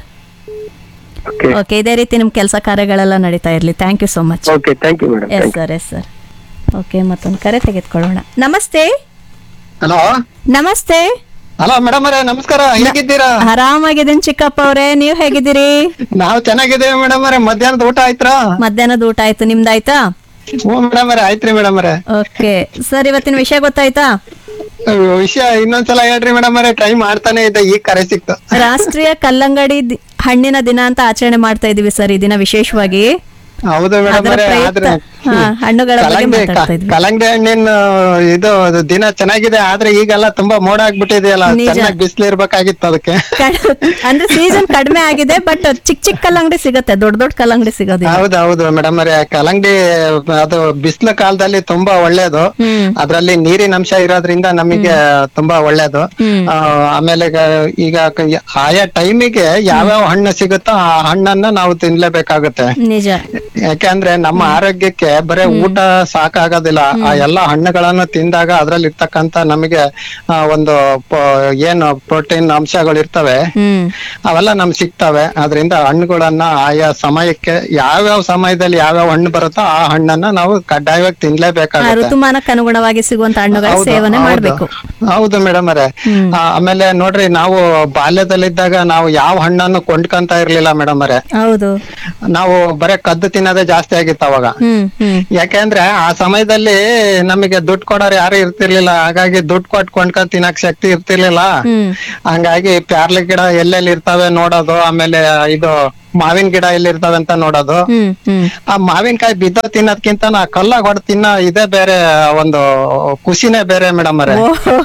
ಓಕೆ ಇದೇ ರೀತಿ ನಿಮ್ ಕೆಲಸ ಕಾರ್ಯಗಳೆಲ್ಲ ನಡೀತಾ ಇರ್ಲಿ thank you so much okay thank you madam yes sir yes sir okay ಮತ್ತೊಂದು ಕರೆ ತೆಗೆದುಕೊಳ್ಳೋಣ ನಮಸ್ತೆ ಹಲೋ ನಮಸ್ತೆ ಹಲೋ ಮೇಡಮ್ ಅವರೇ ನಮಸ್ಕಾರ ಹೇಗಿದ್ದೀರಾ ಆರಾಮಾಗಿದ್ದೀನಿ ಚಿಕ್ಕಪ್ಪ ಅವರೇ ನೀವ್ ಹೇಗಿದ್ದೀರಿ ನಾವು ಚೆನ್ನಾಗಿದ್ದೇವೆ ಮೇಡಮ್ ಅವರೇ ಮಧ್ಯಾಹ್ನದ ಊಟ ಆಯ್ತಾ ಮಧ್ಯಾಹ್ನದ ಊಟ ಆಯ್ತು ನಿಮ್ದಾಯ್ತಾ ಹ್ಞೂ ಮೇಡಮ್ ಅವರೇ ಆಯ್ತ್ರಿ ಮೇಡಮ್ ಅವರೇ ಓಕೆ ಸರ್ ಇವತ್ತಿನ ವಿಷಯ ಗೊತ್ತಾಯ್ತಾ ವಿಷಯ ಇನ್ನೊಂದ್ಸಲ ಹೇಳ್ರಿ ಮೇಡಮ್ ಅವರೇ ಟ್ರೈ ಮಾಡ್ತಾನೆ ಇದ್ದೆ ಈಗ ಕರೆ ಸಿಕ್ತು ರಾಷ್ಟ್ರೀಯ ಕಲ್ಲಂಗಡಿ ದಿ- ಹಣ್ಣಿನ ದಿನ ಅಂತ ಆಚರಣೆ ಮಾಡ್ತಾ ಇದೀವಿ ಸರ್ ಈ ದಿನ ವಿಶೇಷವಾಗಿ ಹೌದು ಮೇಡಮ್ ಅದರ ಅವರೇ ಪ್ರಯುಕ್ತ ಆದ್ರೆ ಹಾ, ಹಣ್ಣುಗಳ ಬಗ್ಗೆ ಕಲಂಗಡಿ ಮಾತಾಡ್ತಾ ಇದ್ವಿ ಕಲಂಗಡಿ ಹಣ್ಣಿನ ಇದು ಅದು ದಿನ ಚೆನ್ನಾಗಿದೆ ಆದ್ರೆ ಈಗೆಲ್ಲ ತುಂಬಾ ಮೋಡ ಆಗ್ಬಿಟ್ಟಿದೆಯಲ್ಲ ನಿಜ. ಚೆನ್ನಾಗಿ ಬಿಸಿಲು ಇರ್ಬೇಕಾಗಿತ್ತು ಅದಕ್ಕೆ ಕಡ್- ಅಂದ್ರೆ ಸೀಸನ್ ಕಡಿಮೆ ಆಗಿದೆ ಬಟ್ ಚಿಕ್ಕ ಚಿಕ್ಕ ಕಲ್ಲಂಗಡಿ ಸಿಗತ್ತೆ ದೊಡ್ಡ ದೊಡ್ಡ ಕಲ್ಲಂಗಡಿ ಸಿಗೋದಿಲ್ಲ ಹೌದು ಹೌದು ಮೇಡಮ್ ಅವರೇ ಕಲಂಗಡಿ ಅದು ಬಿಸಿಲು ಕಾಲದಲ್ಲಿ ತುಂಬಾ ಒಳ್ಳೇದು ಅದ್ರಲ್ಲಿ ನೀರಿನ ಅಂಶ ಇರೋದ್ರಿಂದ ನಮಗೆ ತುಂಬಾ ಒಳ್ಳೇದು ಆ, ಆಮೇಲೆ ಗ- ಈಗ ಕ- ಆಯಾ ಟೈಮಿಗೆ ಯಾವ್ಯಾವ ಹಣ್ಣು ಸಿಗುತ್ತೋ ಆ ಹಣ್ಣನ್ನ ನಾವು ತಿನ್ಲೇಬೇಕಾಗುತ್ತೆ ನಿಜ ಯಾಕೆಂದ್ರೆ ನಮ್ಮ ಆರೋಗ್ಯಕ್ಕೆ ಬರೇ ಊಟ ಸಾಕಾಗೋದಿಲ್ಲ ಆ ಎಲ್ಲಾ ಹಣ್ಣುಗಳನ್ನು ತಿಂದಾಗ ಅದ್ರಲ್ಲಿ ಇರ್ತಕ್ಕಂತ ನಮಗೆ ಆ, ಒಂದು ಪ- ಏನು ಪ್ರೋಟೀನ್ ಅಂಶಗಳು ಇರ್ತವೆ ಅವೆಲ್ಲ ನಮ್ಗೆ ಸಿಗ್ತವೆ ಅದರಿಂದ ಹಣ್ಣುಗಳನ್ನ ಆಯಾ ಸಮಯಕ್ಕೆ ಯಾವ್ಯಾವ ಸಮಯದಲ್ಲಿ ಯಾವ್ಯಾವ ಹಣ್ಣು ಬರುತ್ತೋ ಆ ಹಣ್ಣನ್ನ ನಾವು ಕಡ್ಡಾಯವಾಗಿ ಆ ತಿನ್ಲೇಬೇಕಾಗುತ್ತೆ ಋತುಮಾನಕ್ಕೆ ಅನುಗುಣವಾಗಿ ಸಿಗುವಂತ ಹಣ್ಣುಗಳ ಹೌದು, ಸೇವನೆ ಹೌದು. ಮಾಡ್ಬೇಕು ಹೌದು ಮೇಡಮ್ ಅವರೇ ಆ, ಆಮೇಲೆ ನೋಡ್ರಿ ನಾವು ಬಾಲ್ಯದಲ್ಲಿದ್ದಾಗ ನಾವು ಯಾವ ಹಣ್ಣನ್ನು ಕೊಂಡ್ಕೊಂತ ಇರ್ಲಿಲ್ಲ ಮೇಡಮ್ ಅವರೇ ಹೌದು ನಾವು ಬರೇ ಕದ್ದು ತಿನ್ನೋದ್ ತಿನ್ನೋದೇ ಜಾಸ್ತಿ ಆಗಿತ್ತು ಅವಾಗ ಹ್ಮ್ ಹ್ಮ್ ಯಾಕೆಂದ್ರೆ ಆ ಸಮಯದಲ್ಲಿ ನಮಗೆ ದುಡ್ಡು ಕೊಡೋರು ಯಾರು ಇರ್ತಿರ್ಲಿಲ್ಲ ಹಾಗಾಗಿ ದುಡ್ಡು ಕೊಟ್ಟು ಕೊಂಡ್ಕೊಂಡ್ ತಿನ್ನಕ್ ಶಕ್ತಿ ಇರ್ತಿರ್ಲಿಲ್ಲ ಹ್ಮ್ ಹಂಗಾಗಿ ಪ್ಯಾರ್ಲಿ ಗಿಡ ಎಲ್ಲೆಲ್ಲಿ ಇರ್ತವೆ ನೋಡೋದು ಆಮೇಲೆ ಇದು ಮಾವಿನ ಗಿಡ ಎಲ್ಲಿ ಇರ್ತವೆ ಅಂತ ನೋಡೋದು ಹ್ಮ್ ಹ್ಮ್ ಆ ಮಾವಿನಕಾಯಿ ಬಿದ್ದ ತಿನ್ನೋದ್ಕಿಂತ ನಾ ಕಲ್ಲಾಗ ಹೊಡೆದ್ ತಿನ್ನೋ ಇದೇ ಬೇರೆ ಒಂದು ಖುಷಿನೇ ಬೇರೆ ಮೇಡಮ್ ಅವರೇ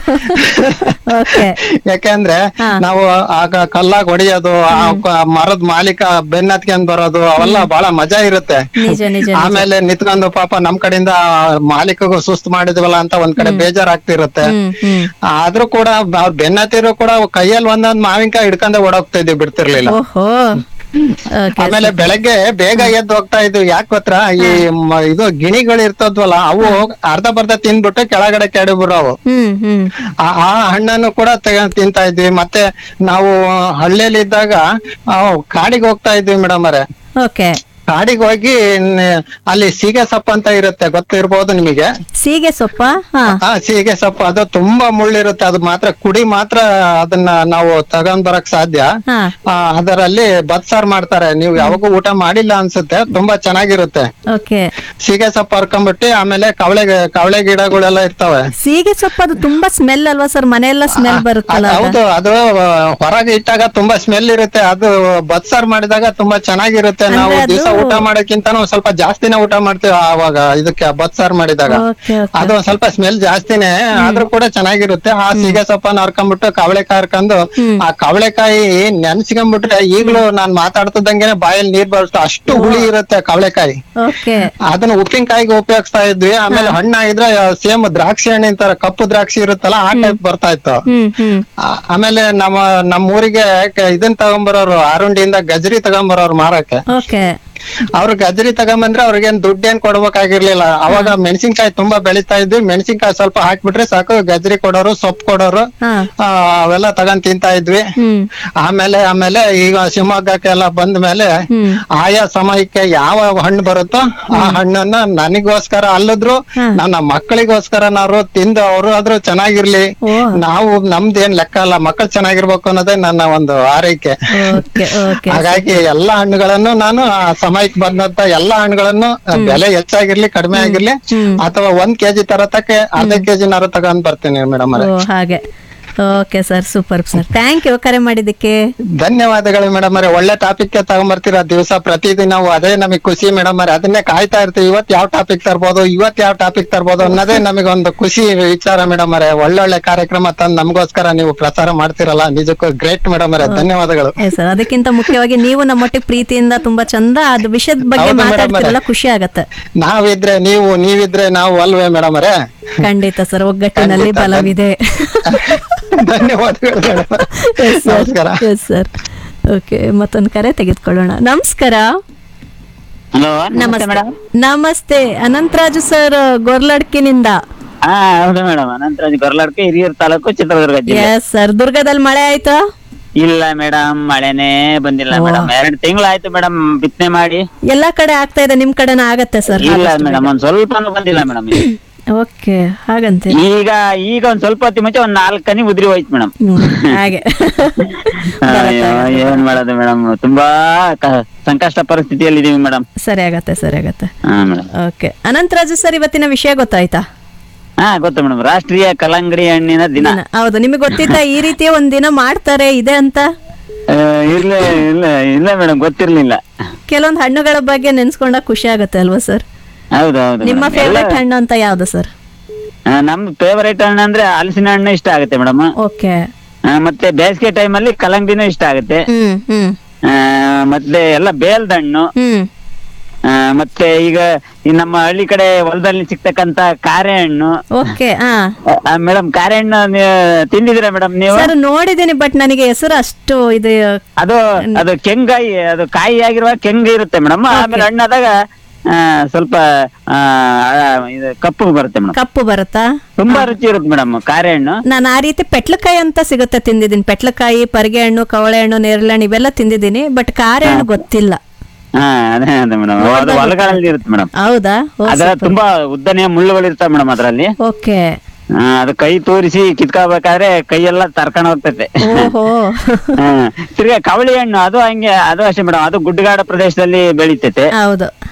ಓಕೆ ಯಾಕೆಂದ್ರೆ ನಾವು ಆಗ ಕಲ್ಲಾಗ ಹೊಡಿಯೋದು ಆ ಕ- ಮರದ ಮಾಲೀಕ ಬೆನ್ನ ಹತ್ಕೊಂಡ್ ಬರೋದು ಅವೆಲ್ಲ ಬಹಳ ಮಜಾ ಇರುತ್ತೆ ನಿಜ ನಿಜ ನಿಜ. ಆಮೇಲೆ ನಿಂತ್ಕೊಂಡು ಪಾಪ ನಮ್ ಕಡೆಯಿಂದ ಮಾಲೀಕಗೂ ಸುಸ್ತು ಮಾಡಿದ್ವಲ್ಲ ಅಂತ ಒಂದ್ ಕಡೆ ಬೇಜಾರಾಗ್ತಿರುತ್ತೆ ಹ್ಮ್ ಹ್ಮ್ ಆದ್ರೂ ಕೂಡ ಅವ್ರ ಬೆನ್ನತ್ತಿರೋ ಕೂಡ ಕೈಯಲ್ಲಿ ಒಂದೊಂದ್ ಮಾವಿನಕಾಯಿ ಹಿಡ್ಕೊಂಡೆ ಓಡೋಗ್ತಾ ಇದ್ವಿ ಬಿಡ್ತಿರ್ಲಿಲ್ಲ ಓಹೋ ಓಕೆ ಆಮೇಲೆ ಬೆಳಗ್ಗೆ ಬೇಗ ಎದ್ದು ಹೋಗ್ತಾ ಇದ್ವಿ ಯಾಕೆ ಗೊತ್ತಾ ಈ ಮ- ಇದು ಗಿಣಿಗಳು ಇರ್ತದ್ವಲ್ಲ ಅವು ಅರ್ಧ ಬರ್ಧ ತಿಂದ್ಬಿಟ್ಟು ಕೆಳಗಡೆ ಕೆಡಿ ಬಿಡೋವು ಹ್ಮ್ ಹ್ಮ್ ಆ ಆ ಹಣ್ಣನ್ನು ಕೂಡ ತಗೊಂಡ್ ತಿಂತಾ ಇದ್ವಿ ಮತ್ತೆ ನಾವು ಹಳ್ಳಿಯಲ್ಲಿ ಇದ್ದಾಗ ಆ, ಕಾಡಿಗೆ ಹೋಗ್ತಾ ಇದ್ವಿ ಮೇಡಮ್ ಅವರೇ ಓಕೆ ಕಾಡಿಗೆ ಹೋಗಿ ನ- ಅಲ್ಲಿ ಸೀಗೆ ಸೊಪ್ಪು ಅಂತ ಇರುತ್ತೆ ಗೊತ್ತಿರ್ಬೋದು ನಿಮಗೆ ಸೀಗೆ ಸೊಪ್ಪ ಹಾ ಆ ಸೀಗೆ ಸೊಪ್ಪು ಅದು ತುಂಬಾ ಮುಳ್ಳಿರುತ್ತೆ ಅದು ಮಾತ್ರ ಕುಡಿ ಮಾತ್ರ ಅದನ್ನ ನಾವು ತಗೊಂಡ್ ಬರಕ್ ಸಾಧ್ಯ ಹಾ ಆ, ಅದರಲ್ಲಿ ಬತ್ಸಾರ್ ಮಾಡ್ತಾರೆ ನೀವು ಯಾವಾಗೂ ಊಟ ಮಾಡಿಲ್ಲ ಅನ್ಸುತ್ತೆ ತುಂಬಾ ಚೆನ್ನಾಗಿರುತ್ತೆ ಓಕೆ ಸೀಗೆ ಸೊಪ್ಪು ಹರ್ಕೊಂಡ್ಬಿಟ್ಟು ಆಮೇಲೆ ಕವಳೆ ಕವಳೆ ಗಿಡಗಳೆಲ್ಲ ಇರ್ತವೆ ಸೀಗೆ ಸೊಪ್ಪು ಅದು ತುಂಬಾ ಸ್ಮೆಲ್ ಅಲ್ವಾ ಸರ್ ಮನೆಯೆಲ್ಲ ಸ್ಮೆಲ್ ಬರುತ್ತಲ್ಲ ಅದ್ ಅದು? ಹೌದು ಅದು ಆ, ಹೊರಗೆ ಇಟ್ಟಾಗ ತುಂಬಾ ಸ್ಮೆಲ್ ಇರುತ್ತೆ ಅದು ಬತ್ಸಾರ್ ಮಾಡಿದಾಗ ತುಂಬಾ ಚೆನ್ನಾಗಿರುತ್ತೆ ಅಂದ್ರೆ ನಾವು ಅದು- ದಿವಸ ಊಟ ಮಾಡೋಕ್ಕಿಂತ ಸ್ವಲ್ಪ ಜಾಸ್ತಿನೇ ಊಟ ಮಾಡ್ತೀವಿ ಆವಾಗ ಇದಕ್ಕೆ ಬತ್ಸಾರ್ ಮಾಡಿದಾಗ ಓಕೆ ಓಕೆ ಅದು ಒಂದ್ ಸ್ವಲ್ಪ ಸ್ಮೆಲ್ ಜಾಸ್ತಿನೇ ಆದ್ರೂ ಕೂಡ ಚೆನ್ನಾಗಿರುತ್ತೆ ಆ ಸೀಗೆ ಸೊಪ್ಪನ್ನ ಹರ್ಕೊಂಡ್ಬಿಟ್ಟು ಕವಳೆಕಾಯಿ ಹರ್ಕೊಂಡು ಆ ಕವಳೆಕಾಯಿ ನೆನ್ಸ್ಕೊಂಡ್ಬಿಟ್ರೆ ಈಗ್ಲೂ ನಾನ್ ಮಾತಾಡ್ತಿದ್ದಂಗೆನೆ ಬಾಯಲ್ಲಿ ನೀರ್ ಬರುತ್ತೆ ಅಷ್ಟು ಹುಳಿ ಇರುತ್ತೆ ಕವಳೆಕಾಯಿ ಓಕೆ ಅದನ್ನ ಉಪ್ಪಿನಕಾಯಿಗೆ ಉಪಯೋಗಿಸ್ತಾ ಇದ್ವಿ ಆಮೇಲೆ ಹಣ್ಣಾಗಿದ್ರೆ ಸೇಮ್ ದ್ರಾಕ್ಷಿ ಹಣ್ಣಿನ ತರ ಕಪ್ಪು ದ್ರಾಕ್ಷಿ ಇರುತ್ತಲ್ಲ ಆ ಟೈಪ್ ಬರ್ತಾ ಇತ್ತು ಹ್ಮ್ ಹ್ಮ್ ಆ- ಆಮೇಲೆ ನಮ್ಮ ನಮ್ಮ ಊರಿಗೆ ಕ- ಇದನ್ ತಗೊಂಬರೋರು ಆರುಂಡಿಯಿಂದ ಗಜರಿ ತಗೊಂಬರೋರು ಮಾರಕ್ಕೆ ಓಕೆ ಅವ್ರು ಗಜರಿ ತಗೊಂಬಂದ್ರೆ ಅವ್ರಿಗೇನ್ ದುಡ್ಡೇನ್ ಕೊಡ್ಬೇಕಾಗಿರ್ಲಿಲ್ಲ ಅವಾಗ ಮೆಣಸಿನ್ಕಾಯಿ ತುಂಬಾ ಬೆಳಿತಾ ಇದ್ವಿ ಮೆಣಸಿನ್ಕಾಯಿ ಸ್ವಲ್ಪ ಹಾಕ್ಬಿಟ್ರೆ ಸಾಕು ಗಜರಿ ಕೊಡೋರು ಸೊಪ್ಪು ಕೊಡೋರು ಹಾ ಆ, ಅವೆಲ್ಲ ತಗೊಂಡ್ ತಿಂತಾ ಇದ್ವಿ ಹ್ಮ್ ಆಮೇಲೆ ಆಮೇಲೆ ಈಗ ಶಿವಮೊಗ್ಗಕ್ಕೆಲ್ಲ ಬಂದ ಮೇಲೆ ಹ್ಮ್ ಆಯಾ ಸಮಯಕ್ಕೆ ಯಾವ ಹಣ್ಣು ಬರುತ್ತೋ ಆ ಹಣ್ಣನ್ನ ನನಗೋಸ್ಕರ ಅಲ್ಲದ್ರು ನನ್ನ ಮಕ್ಕಳಿಗೋಸ್ಕರನಾದ್ರು ತಿಂದು ಅವರು ಆದ್ರೂ ಚೆನ್ನಾಗಿರ್ಲಿ ಓ. ನಾವು ನಮ್ದೇನ್ ಲೆಕ್ಕ ಅಲ್ಲ ಮಕ್ಕಳು ಚೆನ್ನಾಗಿರ್ಬೇಕು ಅನ್ನೋದೇ ನನ್ನ ಒಂದು ಆರೈಕೆ ಓಕೆ ಓಕೆ ಹಾಗಾಗಿ ಎಲ್ಲಾ ಹಣ್ಣುಗಳನ್ನು ನಾನು ಆ ಸಮಯಕ್ಕೆ ಬಂದಂತ ಎಲ್ಲಾ ಹಣ್ಣುಗಳನ್ನು ಬೆಲೆ ಹೆಚ್ಚಾಗಿರ್ಲಿ ಕಡಿಮೆ ಆಗಿರ್ಲಿ ಅಥವಾ ಒಂದ್ ಕೆಜಿ ತರತಕ್ಕೆ ಅರ್ಧ ಕೆಜಿನಾರು ತಗೊಂಡ್ ಬರ್ತೀನಿ ಮೇಡಮ್ ಓ ಹಾಗೆ okay sir super sir thank you ಕರೆ ಮಾಡಿದ್ದಕ್ಕೆ ಧನ್ಯವಾದಗಳು ಮೇಡಮ್ ಅವರೇ ಒಳ್ಳೆ ಟಾಪಿಕ್ ತಗೊಂಬರ್ತೀರಾ ದಿವಸ ಪ್ರತಿದಿನ ನಾವು ಅದೇ ನಮಗೆ ಖುಷಿ ಮೇಡಮ್ ಅವರೇ ಅದನ್ನೇ ಕಾಯ್ತಾ ಇರ್ತೀವಿ ಇವತ್ ಯಾವ ಟಾಪಿಕ್ ತರ್ಬೋದು ಇವತ್ ಯಾವ ಟಾಪಿಕ್ ತರ್ಬೋದು ಅನ್ನೋದೇ ನಮಗೊಂದು ಖುಷಿ ವಿಚಾರ ಮೇಡಮ್ ಅವರೇ ಒಳ್ಳೊಳ್ಳೆ ಕಾರ್ಯಕ್ರಮ ತಂದು ನಮಗೋಸ್ಕರ ನೀವು ಪ್ರಸಾರ ಮಾಡ್ತಿರಲ್ಲ ನಿಜಕ್ಕೂ ಗ್ರೇಟ್ ಮೇಡಮ್ ಅವರೇ ಧನ್ಯವಾದಗಳು ಏ ಸರ್ ಅದಕ್ಕಿಂತ ಮುಖ್ಯವಾಗಿ ನೀವು ನಮ್ಮೊಟ್ಟಿಗೆ ಪ್ರೀತಿಯಿಂದ ತುಂಬಾ ಚಂದ ಅದು ವಿಷಯದ ಬಗ್ಗೆ ಹೌದು madam ಮಾತಾಡ್ತಿರಲ್ಲ ಅವರೇ. ಖುಷಿ ಆಗತ್ತೆ ನಾವಿದ್ರೆ ನೀವು ನೀವಿದ್ರೆ ನಾವು ಅಲ್ವೇ ಮೇಡಮ್ ಅವರೇ ಖಂಡಿತ ಸರ್ ಒಗ್ಗಟ್ಟಿನಲ್ಲಿ ಖಂಡಿತ, ಬಲವಿದೆ ಧನ್ಯವಾದಗಳು ಮೇಡಮ್ ನಮಸ್ಕಾರ ಎಸ್ ಸರ್ ಓಕೆ ಮತ್ತೊಂದು ಕರೆ ತೆಗೆದುಕೊಳ್ಳೋಣ ನಮಸ್ಕಾರ ಹಲೋ ನಮಸ್ತೆ ನಮಸ್ತೆ ಅನಂತರಾಜು ಸರ್ ಗೊರ್ಲಡ್ಕಿನಿಂದ ಹಾ ಹೌದು ಮೇಡಮ್ ಅನಂತರಾಜ್ ಗೊರ್ಲಾಡ್ಕೆ ಹಿರಿಯೂರು ತಾಲೂಕು ಚಿತ್ರದುರ್ಗ ಜಿಲ್ಲೆ ಎಸ್ ಸರ್ ದುರ್ಗದಲ್ಲಿ ಮಳೆ ಆಯ್ತಾ ಇಲ್ಲ ಮೇಡಮ್ ಮಳೆನೇ ಬಂದಿಲ್ಲ ಮೇಡಮ್ ಎರಡ್ ತಿಂಗಳಾಯ್ತು ಮೇಡಮ್ ಬಿತ್ತನೆ ಮಾಡಿ ಎಲ್ಲಾ ಕಡೆ ಆಗ್ತಾ ಇದೆ ನಿಮ್ ಕಡೆನ ಆಗತ್ತೆ ಸರ್ ಇಲ್ಲ ಮೇಡಮ್ ಒಂದ್ ಸ್ವಲ್ಪನೂ ಬಂದಿಲ್ಲ ಮೇಡಮ್ ಓಕೆ ಹಾಗಂತೆ ಈಗ ಈಗ ಒಂದ್ ಸ್ವಲ್ಪ ಹೊತ್ತಿಗೆ ಮುಂಚೆ ಒಂದ್ ನಾಲ್ಕು ಕನಿ ಉದ್ರಿ ಹೋಯ್ತು ಮೇಡಮ್ ಹ್ಮ್, ಹಾಗೆ ಏನ್ ಮಾಡೋದು ಮೇಡಮ್ ತುಂಬಾ ಕ- ಸಂಕಷ್ಟ ಪರಿಸ್ಥಿತಿಯಲ್ಲಿ ಇದೀವಿ ಮೇಡಮ್ ಸರಿ ಆಗತ್ತೆ ಸರಿ ಆಗತ್ತೆ ಹಾ ಮೇಡಮ್ ಓಕೆ ಅನಂತರಾಜು ಸರ್ ಇವತ್ತಿನ ವಿಷಯ ಗೊತ್ತಾಯ್ತಾ ಹಾ ಗೊತ್ತು ಮೇಡಮ್ ರಾಷ್ಟ್ರೀಯ ಕಲ್ಲಂಗಡಿ ಹಣ್ಣಿನ ದಿನ ದಿನ. ಹೌದು ನಿಮಗೆ ಗೊತ್ತಿತ್ತ ಈ ರೀತಿಯ ಒಂದ್ ದಿನ ಮಾಡ್ತಾರೆ ಇದೆ ಅಂತ ಆ, ಇಲ್ಲ ಇಲ್ಲ ಇಲ್ಲ ಮೇಡಮ್ ಗೊತ್ತಿರ್ಲಿಲ್ಲ ಕೆಲವೊಂದು ಹಣ್ಣುಗಳ ಬಗ್ಗೆ ನೆನ್ಸ್ಕೊಂಡಾಗ ಖುಷಿ ಆಗತ್ತೆ ಅಲ್ವಾ ಸರ್ ಹೌದು ಹೌದು ನಿಮ್ಮ madam. ಫೇವ್ರೆಟ್ ಎಲ್ಲ- ಹಣ್ಣು ಅಂತ ಯಾವ್ದು ಸರ್ ಆ, ನಮ್ ಫೇವರೇಟ್ ಹಣ್ಣು ಅಂದ್ರೆ ಹಲಸಿನ ಹಣ್ಣು ಇಷ್ಟ ಆಗುತ್ತೆ ಮೇಡಮ್ ಓಕೆ ಮತ್ತೆ ಬೇಸಿಗೆ ಟೈಮ್ ಅಲ್ಲಿ ಕಲ್ಲಂಗಡಿನೂ ಇಷ್ಟ ಆಗುತ್ತೆ ಹ್ಮ್ ಹ್ಮ್ ಆ, ಮತ್ತೆ ಎಲ್ಲ ಬೇಲ್ದ ಹಣ್ಣು ಹ್ಮ್ ಆ, ಮತ್ತೆ ಈಗ ಈ ನಮ್ಮ ಹಳ್ಳಿ ಕಡೆ ಹೊಲದಲ್ಲಿ ಸಿಗ್ತಕ್ಕಂತ ಕಾರೆ ಹಣ್ಣು ಓಕೆ ಹಾ ಮೇಡಮ್ ಕಾರೆ ಹಣ್ಣು ನೀ- ತಿಂದಿದ್ದೀರಾ ಮೇಡಮ್ ನೀವು ಸರ್ ನೋಡಿದ್ದೀನಿ ಬಟ್ ನನಗೆ ಹೆಸರು ಅಷ್ಟು ಇದು ಅದು ಅದು ಕೆಂಗಾಯಿ ಅದು ಕಾಯಿ ಆಗಿರುವ ಕೆಂಗು ಇರುತ್ತೆ ಮೇಡಮ್ ಆಮೇಲೆ ಹಣ್ಣಾದಾಗ ಆ, ಸ್ವಲ್ಪ ಆ, ಆ, ಇದು ಕಪ್ಪು ಬರುತ್ತೆ ಮೇಡಮ್ ಕಪ್ಪು ಬರುತ್ತಾ ತುಂಬಾ ರುಚಿ ಇರುತ್ತೆ ಮೇಡಮ್ ಕಾರೆ ಹಣ್ಣು ನಾನು ಆ ರೀತಿ ಪೆಟ್ಲಕಾಯಿ ಅಂತ ಸಿಗುತ್ತೆ ತಿಂದಿದ್ದೀನಿ ಪೆಟ್ಲಕಾಯಿ ಪರಿಗೆ ಹಣ್ಣು ಕವಳೆ ಹಣ್ಣು ನೇರಳೆ ಹಣ್ಣು ಇವೆಲ್ಲ ತಿಂದಿದ್ದೀನಿ ಬಟ್ ಕಾರೆ ಹಣ್ಣು ಗೊತ್ತಿಲ್ಲ ಹಾ ಅದೇ ಅದೇ ಮೇಡಮ್ ಅದು ಹೊಲಗಳಲ್ಲಿ ಇರುತ್ತೆ ಮೇಡಮ್ ಹೌದಾ ಅದ್ರ ತುಂಬಾ ಉದ್ದನೆಯ ಮುಳ್ಳುಗಳು ಇರ್ತಾವ ಮೇಡಮ್ ಅದ್ರಲ್ಲಿ ಓಕೆ ಆ, ಅದು ಕೈ ತೋರಿಸಿ ಕಿತ್ಕೋಬೇಕಾದ್ರೆ ಕೈಯೆಲ್ಲ ತರ್ಕೊಂಡು ಹೋಗ್ತೈತೆ ಓಹೋ ಹಾ. ತಿರ್ಗಾ ಕವಳಿ ಹಣ್ಣು ಅದು ಹಂಗೆ ಅದು ಅಷ್ಟೇ ಮೇಡಮ್ ಅದು ಗುಡ್ಡಗಾಡ ಪ್ರದೇಶದಲ್ಲಿ ಬೆಳಿತೈತೆ ಹೌದು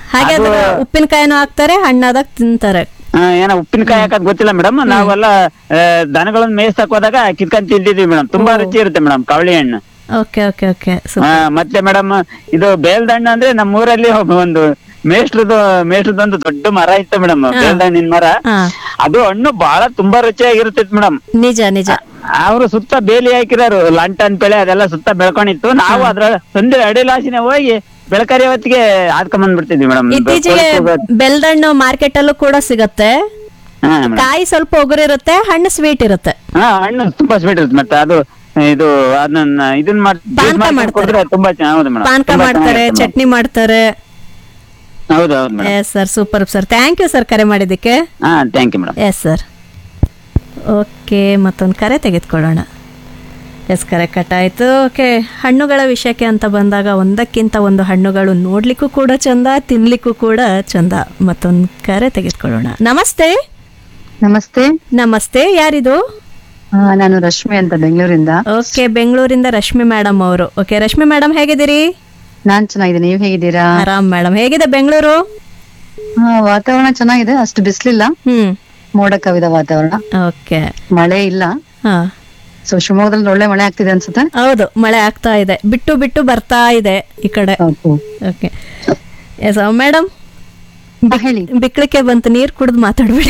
ಹಾಗೆ ಅದು- ಅದ್ರ ಉಪ್ಪಿನಕಾಯಿನೂ ಹಾಕ್ತಾರೆ ಹಣ್ಣಾದಾಗ ತಿಂತಾರೆ ಆ, ಏನೋ ಉಪ್ಪಿನಕಾಯಿ ಹಾಕೋದ್ ಗೊತ್ತಿಲ್ಲ ಮೇಡಮ್ ನಾವೆಲ್ಲ ಆ, ದನಗಳನ್ನ ಮೇಯ್ಸಕ್ ಹೋದಾಗ ಕಿತ್ಕೊಂಡ್ ತಿಂದಿದ್ವಿ ಮೇಡಮ್ ತುಂಬಾ ರುಚಿ ಇರುತ್ತೆ ಮೇಡಮ್ ಕವಳಿ ಹಣ್ಣು ಓಕೆ ಓಕೆ ಓಕೆ ಆ, ಮತ್ತೆ ಮೇಡಮ್ ಇದು ಬೇಲ್ದಣ್ಣು ಅಂದ್ರೆ ನಮ್ಮ ಊರಲ್ಲಿ ಒಬ್ಬ ಒಂದು ಮೇಷ್ಲದು ಮೇಷ್ಲದೊಂದು ದೊಡ್ಡ ಮರ ಇತ್ತು ಮೇಡಮ್ ಬೇಲ್ದಣ್ಣಿನ ಮರ ಅದು ಹಣ್ಣು ಬಹಳ ತುಂಬಾ ರುಚಿಯಾಗಿರ್ತೈತಿ ಮೇಡಮ್ ನಿಜ ನಿಜ ಅವರು ಸುತ್ತ ಬೇಲಿ ಹಾಕಿರೋರು ಲಂಟನ್ ಬೆಳೆ ಅದೆಲ್ಲ ಸುತ್ತ ಬೆಳ್ಕೊಂಡಿತ್ತು ನಾವು ಅದ್ರ ಸಂಜೆ ಅಡಿಲಾಸಿನ ಹೋಗಿ ಬೆಳಕರಿ ಹೊತ್ತಿಗೆ ಹಾದ್ಕೊಂಡ್ ಬಂದ್ಬಿಡ್ತಿದ್ವಿ ಮೇಡಮ್ ಇತ್ತೀಚೆಗೆ ಬೆಲ್ದಣ್ಣು ಮಾರ್ಕೆಟ್ ಅಲ್ಲೂ ಕೂಡ ಸಿಗತ್ತೆ ಕಾಯಿ ಸ್ವಲ್ಪ ಒಗರಿರುತ್ತೆ ಹಣ್ಣು ಸ್ವೀಟ್ ಇರುತ್ತೆ ಹಾ ಹಣ್ಣು ತುಂಬಾ ಸ್ವೀಟ್ ಇರುತ್ತೆ ಮತ್ತೆ ಅದು ಇದು ಅದನ್ನ ಇದನ್ನ ಮಾಡಿ ಪಾನ್ಕ ಮಾಡ್ತಾರೆ. ಕೊಡಿದ್ರೆ ತುಂಬಾ ಚೆನ್ನಾಗಿ ಹೌದು ಮೇಡಮ್ ಪಾನಕ ಮಾಡ್ತಾರೆ ಚಟ್ನಿ ಮಾಡ್ತಾರೆ ಹೌದು ಹೌದು madam yes sir super sir thank you sir ಕರೆ ಮಾಡಿದ್ದಕ್ಕೆ ಹಾ thank you madam yes sir okay ಮತ್ತೊಂದು ಕರೆ ತೆಗೆದುಕೊಳ್ಳೋಣ ಎಸ್ ಕರೆ ಕಟ್ಟಾಯಿತು ಓಕೆ ಹಣ್ಣುಗಳ ವಿಷಯಕ್ಕೆ ಅಂತ ಬಂದಾಗ ಒಂದಕ್ಕಿಂತ ಒಂದು ಹಣ್ಣುಗಳು ನೋಡ್ಲಿಕ್ಕೂ ಕೂಡ ಚಂದ ತಿನ್ಲಿಕ್ಕೂ ಕೂಡ ಚಂದ ಮತ್ತೊಂದು ಕರೆ ತೆಗೆದುಕೊಳ್ಳೋಣ ನಮಸ್ತೆ ನಮಸ್ತೆ ನಮಸ್ತೆ ಯಾರಿದು ಆ, ನಾನು ರಶ್ಮಿ ಅಂತ ಬೆಂಗಳೂರಿಂದ ಓಕೆ ಬೆಂಗಳೂರಿಂದ ರಶ್ಮಿ ಮೇಡಮ್ ಅವರು ಓಕೆ ರಶ್ಮಿ ಮೇಡಮ್ ಹೇಗಿದ್ದೀರಿ ನಾನ್ ಚೆನ್ನಾಗಿದ್ದೀನಿ ನೀವ್ ಹೇಗಿದ್ದೀರಾ ಆರಾಮ್ ಮೇಡಮ್ ಹೇಗಿದೆ ಬೆಂಗಳೂರು ಆ, ವಾತಾವರಣ ಚೆನ್ನಾಗಿದೆ ಅಷ್ಟು ಬಿಸ್ಲಿಲ್ಲ ಹ್ಮ್ ಮೋಡ ಕವಿದ ವಾತಾವರಣ ಓಕೆ ಮಳೆ ಇಲ್ಲ ಹಾ ಸೊ ಶಿವಮೊಗ್ಗದಲ್ಲಿ ಒಳ್ಳೆ ಮಳೆ ಆಗ್ತಿದೆ ಅನ್ಸುತ್ತೆ ಹೌದು ಮಳೆ ಆಗ್ತಾ ಇದೆ ಬಿಟ್ಟು ಬಿಟ್ಟು ಬರ್ತಾ ಇದೆ ಈ ಕಡೆ ಓಕೆ ಎಸ್ ಮೇಡಮ್ ಬಿಕ್ಳಿಕೆ ಬಂತು ನೀರ್ ಕುಡಿದು ಮಾತಾಡ್ಬಿಡಿ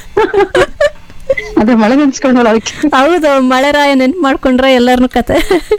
ಅದೇ ಮಳೆ ನೆನ್ಸ್ಕೊಂಡ್ವಲ್ಲ ಅದಕ್ಕೆ ಹೌದು ಮಳೆ ರಾಯ ನೆನ್ಪು ಮಾಡ್ಕೊಂಡ್ರೆ ಎಲ್ಲಾರ್ನು ಕತೆ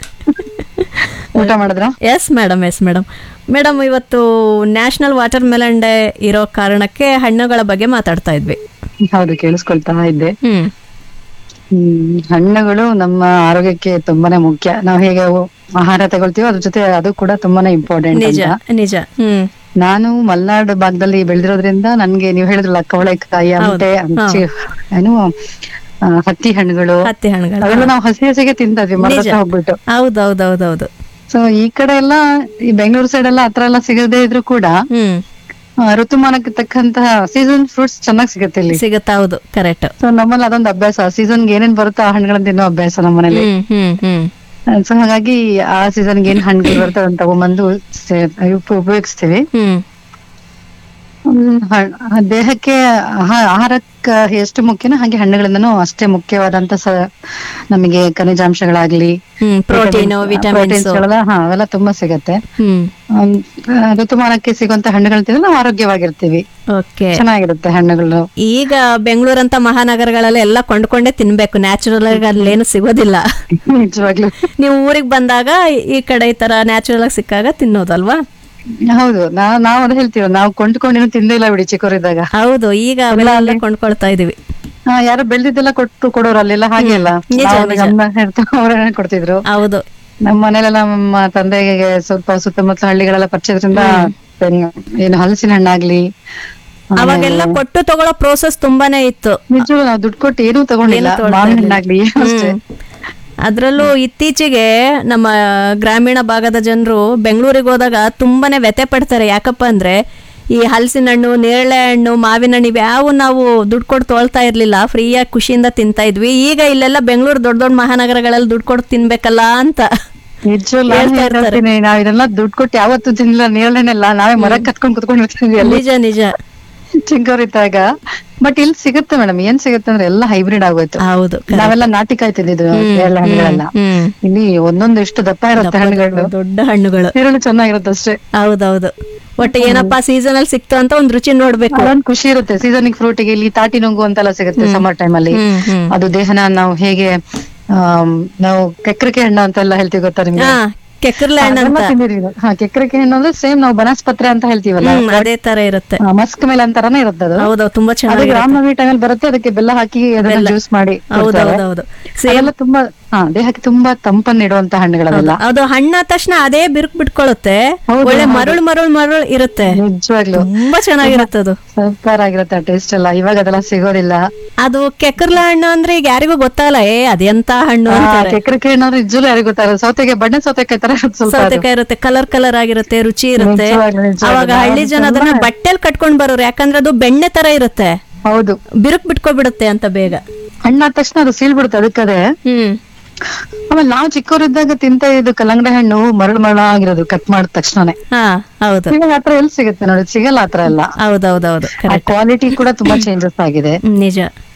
ಊಟ ಮಾಡಿದ್ರ yes madam yes madam madam ಇವತ್ತು ನ್ಯಾಷನಲ್ ವಾಟರ್ ಮೆಲನ್ ಡೇ ಇರೋ ಕಾರಣಕ್ಕೆ ಹಣ್ಣುಗಳ ಬಗ್ಗೆ ಮಾತಾಡ್ತಾ ಇದ್ವಿ ಹೌದು ಕೇಳಿಸ್ಕೊಳ್ತಾ ಇದ್ದೆ ಹ್ಮ್ ಹ್ಮ್ ಹಣ್ಣುಗಳು ನಮ್ಮ ಆರೋಗ್ಯಕ್ಕೆ ತುಂಬಾನೇ ಮುಖ್ಯ ನಾವು ಹೇಗೆ ಅವು ಆಹಾರ ತಗೊಳ್ತೀವೋ ಅದ್ರ ಜೊತೆ ಅದು ಕೂಡ ತುಂಬಾನೇ ಇಂಪಾರ್ಟೆಂಟ್ ನಿಜ ಅಂತ ನಿಜ ಹ್ಮ್ ನಾನು ಮಲ್ನಾಡು ಭಾಗದಲ್ಲಿ ಬೆಳೆದಿರೋದ್ರಿಂದ ನನ್ಗೆ ನೀವು ಹೇಳಿದ್ರಲ್ಲ ಕವಳೆಕಾಯಿ ಅಂಟೆ ಅಂಚಿ ಏನು ಆ, ಹತ್ತಿ ಹಣ್ಣುಗಳು ಹತ್ತಿ ಹಣ್ಣುಗಳು ಅವೆಲ್ಲ ನಾವು ಹಸಿ ಹಸಿಗೆ ತಿಂತದ್ವಿ ಮರದ ನಿಜ ಹತ್ರ ಹೋಗ್ಬಿಟ್ಟು ಹೌದೌದೌದೌದು ಸೊ ಈ ಕಡೆ ಎಲ್ಲ ಈ ಬೆಂಗಳೂರು ಸೈಡ್ ಎಲ್ಲ ಹತ್ರ ಎಲ್ಲ ಸಿಗದೇ ಇದ್ರು ಕೂಡ ಆ, ಋತುಮಾನಕ್ಕೆ ತಕ್ಕಂತಹ ಸೀಸನ್ ಫ್ರೂಟ್ಸ್ ಚೆನ್ನಾಗಿ ಸಿಗುತ್ತೆ ಇಲ್ಲಿ ಸಿಗತ್ತಾ ಹೌದು ಕರೆಕ್ಟ್ ಸೊ ನಮ್ಮಲ್ಲಿ ಅದೊಂದು ಅಭ್ಯಾಸ ಸೀಸನ್ ಏನೇನ್ ಬರುತ್ತೋ ಆ ಹಣ್ಣುಗಳನ್ನ ತಿನ್ನೋ ಅಭ್ಯಾಸ ನಮ್ಮನೇಲಿ ಹ್ಮ್ ಹ್ಮ್ ಹ್ಮ್ ಸೊ ಹಾಗಾಗಿ ಆ ಸೀಸನ್ ಏನ್ ಹಣ್ಣುಗಳು ಬರ್ತವೆ ಅಂತ ತಗೊಂಬಂದು ಸೇ- ಉಪ- ಉಪಯೋಗಿಸ್ತೀವಿ ಹ್ಮ್ ಹ್ಮ್, ಹ- ಆ ದೇಹಕ್ಕೆ ಆಹಾ- ಆಹಾರಕ್ಕೆ ಎಷ್ಟು ಮುಖ್ಯನೋ ಹಾಗೆ ಹಣ್ಣುಗಳಿಂದನೂ ಅಷ್ಟೇ ಮುಖ್ಯವಾದಂತ ಸ ನಮಗೆ ಖನಿಜಾಂಶಗಳಾಗ್ಲಿ ಹ್ಮ್ ಪ್ರೋಟೀನು ವಿಟಮಿನ್ಸ್ proteins ಗಳೆಲ್ಲ ಹಾ ಅವೆಲ್ಲ ತುಂಬಾ ಸಿಗತ್ತೆ ಹ್ಮ್ ಹ್ಮ್, ಆ, ಋತುಮಾನಕ್ಕೆ ಸಿಗುವಂತ ಹಣ್ಣುಗಳು ತಿಂದ್ರೆ ನಾವು ಆರೋಗ್ಯವಾಗಿರ್ತೀವಿ ಓಕೆ ಚೆನ್ನಾಗಿರುತ್ತೆ ಹಣ್ಣುಗಳು ಈಗ ಬೆಂಗಳೂರಂತ ಮಹಾನಗರಗಳಲ್ಲಿ ಎಲ್ಲ ಕೊಂಡ್ಕೊಂಡೇ ತಿನ್ಬೇಕು ನ್ಯಾಚುರಲ್ ಆಗಿ ಅಲ್ಲೇನು ಸಿಗೋದಿಲ್ಲ ನಿಜವಾಗ್ಲೂ ನೀವು ಊರಿಗೆ ಬಂದಾಗ ಈ ಕಡೆ ಈ ತರ ನ್ಯಾಚುರಲ್ ಆಗಿ ಸಿಕ್ಕಾಗ ತಿನ್ನೋದಲ್ವಾ ಹೌದು ನಾವ್ ನಾವ್ ಅದ್ ಹೇಳ್ತೀವಿ ನಾವು ಕೊಂಡ್ಕೊಂಡಿನೂ ತಿಂದೇ ಇಲ್ಲ ಬಿಡಿ ಚಿಕ್ಕವರಿದ್ದಾಗ ಹೌದು ಈಗ ಅವೆಲ್ಲ ಅಲ್ಲೇ ಕೊಂಡ್ಕೊಳ್ತಾ ಇದೀವಿ ಹಾ ಯಾರು ಬೆಳ್ದಿದ್ದೆಲ್ಲ ಕೊಟ್ಟು ಕೊಡೋರು ಅಲ್ಲೆಲ್ಲ ಹಾಗೆ ಅಲ್ಲ ನಿಜ, ನಾವು ನಿಜ. ಗಮನ ಇರ್ತಾ ಅವ್ರೇನೆ ಕೊಡ್ತಿದ್ರು ಹೌದು ನಮ್ಮ ಮನೇಲೆಲ್ಲ ನಮ್ಮ ತಂದೆಗೆ ಸ್ವಲ್ಪ ಸುತ್ತಮುತ್ತ ಹಳ್ಳಿಗಳೆಲ್ಲ ಪರಿಚಯದ್ರಿಂದ ತೆಂಗು- ಏನು ಹಲಸಿನ ಹಣ್ಣಾಗ್ಲಿ ಅವಾಗೆಲ್ಲ ಕೊಟ್ಟು ತಗೊಳ್ಳೋ ಪ್ರೋಸೆಸ್ ತುಂಬಾನೇ ಇತ್ತು ನಿಜವಾಗ್ಲೂ ನಾವು ದುಡ್ಡು ಕೊಟ್ಟು ಏನೂ ತಗೊಂಡಿಲ್ಲ ಏನೂ ತಗೊಳ್ತಾ ಮಾವಿನ ಇರ್ಲಿಲ್ಲ. ಹಣ್ಣಾಗ್ಲಿ ಅಷ್ಟೇ ಹ್ಮ್. ಅದ್ರಲ್ಲೂ ಇತ್ತೀಚೆಗೆ ನಮ್ಮ ಗ್ರಾಮೀಣ ಭಾಗದ ಜನರು ಬೆಂಗಳೂರಿಗೆ ಹೋದಾಗ ತುಂಬಾನೇ ವ್ಯತೆ ಪಡ್ತಾರೆ ಯಾಕಪ್ಪ ಅಂದ್ರೆ ಈ ಹಲಸಿನ ಹಣ್ಣು ನೇರಳೆ ಹಣ್ಣು ಮಾವಿನ ಹಣ್ಣು ಇವ್ಯಾವು ನಾವು ದುಡ್ಡು ಕೊಟ್ಟು ತೊಳ್ತಾ ಇರ್ಲಿಲ್ಲ ಫ್ರೀಯಾಗಿ ಖುಷಿಯಿಂದ ತಿಂತಾ ಇದ್ವಿ ಈಗ ಇಲ್ಲೆಲ್ಲ ಬೆಂಗಳೂರು ದೊಡ್ಡ ದೊಡ್ಡ ಮಹಾನಗರಗಳಲ್ಲಿ ದುಡ್ಡು ಕೊಟ್ಟು ತಿನ್ಬೇಕಲ್ಲ ಅಂತ ನಿಜವಾಗ್ಲೂ ನಾನು ಹೇಳ್ತಾ ಇರ್ತಾರೆ. ಹೇಳ್ತೀನಿ ನಾವ್ ಇದೆಲ್ಲ ದುಡ್ಡು ಕೊಟ್ಟು ಯಾವತ್ತೂ ತಿನ್ನಿಲ್ಲ ನೇರಳೆನೆಲ್ಲ ನಾವೇ ಮರ ಕತ್ಕೊಂಡ್ ಕುತ್ಕೊಂಡಿರ್ತೀವಿ ಅಲ್ಲಿ ನಿಜ ನಿಜ ಚಿಕ್ಕವರಿದ್ದಾಗ ಬಟ್ ಇಲ್ಲಿ ಸಿಗುತ್ತೆ ಮೇಡಮ್ ಏನ್ ಸಿಗುತ್ತೆ ಅಂದ್ರೆ ಎಲ್ಲ ಹೈಬ್ರಿಡ್ ಆಗೋಯ್ತು ಹೌದು ನಾವೆಲ್ಲ ನಾಟಿ ಕಾಯಿ ತಿಂದಿದ್ವಿ ನೇರಳೆ ಹಣ್ಣುಗಳೆಲ್ಲ ಹ್ಮ್ ಇಲ್ಲಿ ಒಂದೊಂದು ಎಷ್ಟು ದಪ್ಪ ಇರುತ್ತೆ ಹಣ್ಣುಗಳು ದೊಡ್ಡ ಹಣ್ಣುಗಳು ನೇರಳೆ ಚೆನ್ನಾಗಿರುತ್ತೆ ಅಷ್ಟೇ ಹೌದೌದು ಒಟ್ಟು ಏನಪ್ಪಾ ಸೀಸನ್ ಅಲ್ಲಿ ಸಿಕ್ತು ಅಂತ ಒಂದ್ ರುಚಿ ನೋಡ್ಬೇಕು ಅದೊಂದ್ ಖುಷಿ ಇರುತ್ತೆ ಸೀಸನಿಗೆ ಫ್ರೂಟಿಗೆ ಇಲ್ಲಿ ತಾಟಿ ನುಂಗು ಅಂತೆಲ್ಲ ಸಿಗುತ್ತೆ ಸಮ್ಮರ್ ಟೈಮ್ ಅಲ್ಲಿ ಹ್ಮ್, ಹ್ಮ್. ಅದು ದೇಹನ ನಾವು ಹೇಗೆ ಆಮ್, ನಾವು ಕೆಕ್ರಕೆ ಹಣ್ಣು ಅಂತೆಲ್ಲ ಹೇಳ್ತೀವಿ ಗೊತ್ತಾ ನಿಮ್ಗೆ ಹಾ ಕೆಕ್ಕರ್ಲೆ ಹಣ್ಣು ಅದೆಲ್ಲ ಅಂತ ತಿಂದಿದೀವಿ. ಹಾ ಕೆಕ್ರಕೆ ಹಣ್ಣು ಅಂದ್ರೆ ಸೇಮ್ ನಾವು ಬನಸ್ಪತ್ರೆ ಅಂತ ಹೇಳ್ತೀವಲ್ಲ ಹ್ಮ್ ಅದೇ ತರ ಇರುತ್ತೆ ಆ, ಮಸ್ಕ್ ಮೇಲೆ ಅಂತಾರನೇ ಇರುತ್ತೆ ಅದು ಹೌದೌದು ತುಂಬಾ ಅದು ಚೆನ್ನಾಗಿ ರಾಮನವಮಿ ಟೈಮಲ್ಲಿ ಬರುತ್ತೆ ಅದಕ್ಕೆ ಬೆಲ್ಲ ಹಾಕಿ ಅದನ್ನ ಬೆಲ್ಲ. ಜ್ಯೂಸ್ ಮಾಡಿ ಕೊಡ್ತಾರೆ. ಹೌದೌದೌದು ಅದೆಲ್ಲ ತುಂಬಾ ಹಾ ದೇಹಕ್ಕೆ ತುಂಬಾ ತಂಪನ್ನ ಇಡುವಂತ ಹಣ್ಣುಗಳವೆಲ್ಲ ಅದು ಹಣ್ಣಾದ ತಕ್ಷಣ ಅದೇ ಬಿರುಕು ಬಿಟ್ಕೊಳ್ಳುತ್ತೆ ಹೌದು, ಒಳ್ಳೆ ಹೌದು. ಮರುಳ್ ಮರುಳ್ ಮರುಳ್ ಇರುತ್ತೆ ನಿಜವಾಗ್ಲು ತುಂಬಾ ಚೆನ್ನಾಗಿರುತ್ತೆ ಅದು ಸೂಪರ್ ಆಗಿರುತ್ತೆ ಟೇಸ್ಟ್ ಎಲ್ಲ ಇವಾಗ ಅದೆಲ್ಲ ಸಿಗೋದಿಲ್ಲ ಅದು ಕೆಕ್ಕರ್ಲ ಹಣ್ಣು ಅಂದ್ರೆ ಈಗ ಯಾರಿಗೂ ಗೊತ್ತಾಗಲ್ಲ ಏ ಅದೆಂತ ಹಣ್ಣು ಅಂತಾರೆ ಕೆಕ್ರಕೆ ಹಣ್ಣು ಅಂದ್ರೆ ನಿಜವಾಗ್ಲೂ ಯಾರಿಗೂ ಗೊತ್ತಾಗಲ್ಲ ಸೌತೆಗೆ ಬಣ್ಣ ಸೌತೆಕಾಯಿ ತರ ಇರುತ್ತೆ ಸ್ವಲ್ಪ ಅದು. ಸೌತೆಕಾಯಿ ಇರುತ್ತೆ ಕಲರ್ ಕಲರ್ ಆಗಿರುತ್ತೆ ರುಚಿ ಇರುತ್ತೆ ನಿಜವಾಗ್ಲೂ, ನಿಜವಾಗ್ಲೂ. ಅವಾಗ ಹಳ್ಳಿ ಜನ ಅದನ್ನ ತುಂಬಾ- ಬಟ್ಟೆಲ್ ಕಟ್ಕೊಂಡ್ ಬರೋರು ಯಾಕಂದ್ರೆ ಅದು ಬೆಣ್ಣೆ ತರ ಇರುತ್ತೆ ಹೌದು ಬಿರುಕ್ ಬಿಟ್ಕೊಬಿಡುತ್ತೆ ಅಂತ ಬೇಗ ಹಣ್ಣಾದ ತಕ್ಷಣ ಅದು ಸೀಲ್ ಬಿಡುತ್ತೆ ಅದಕ್ಕದೆ ಹ್ಮ್ ಆಮೇಲೆ ನಾವು ಚಿಕ್ಕವರಿದ್ದಾಗ ತಿಂತ ಇದ್ದು ಕಲ್ಲಂಗಡಿ ಹಣ್ಣು ಮರಳು ಮರಳು ಆಗಿರೋದು ಕಟ್ ಮಾಡಿದ ತಕ್ಷಣನೇ ಹಾ ಹೌದು ಇವಾಗ ಆತರ ಎಲ್ಲಿ ಸಿಗುತ್ತೆ ನೋಡಿ ಸಿಗಲ್ಲ ಆತರ ಎಲ್ಲ ಹೌದೌದೌದು ಕ್ವಾಲಿಟಿ ಕೂಡ ತುಂಬಾ ಚೇಂಜಸ್ ಆಗಿದೆ ನಿಜ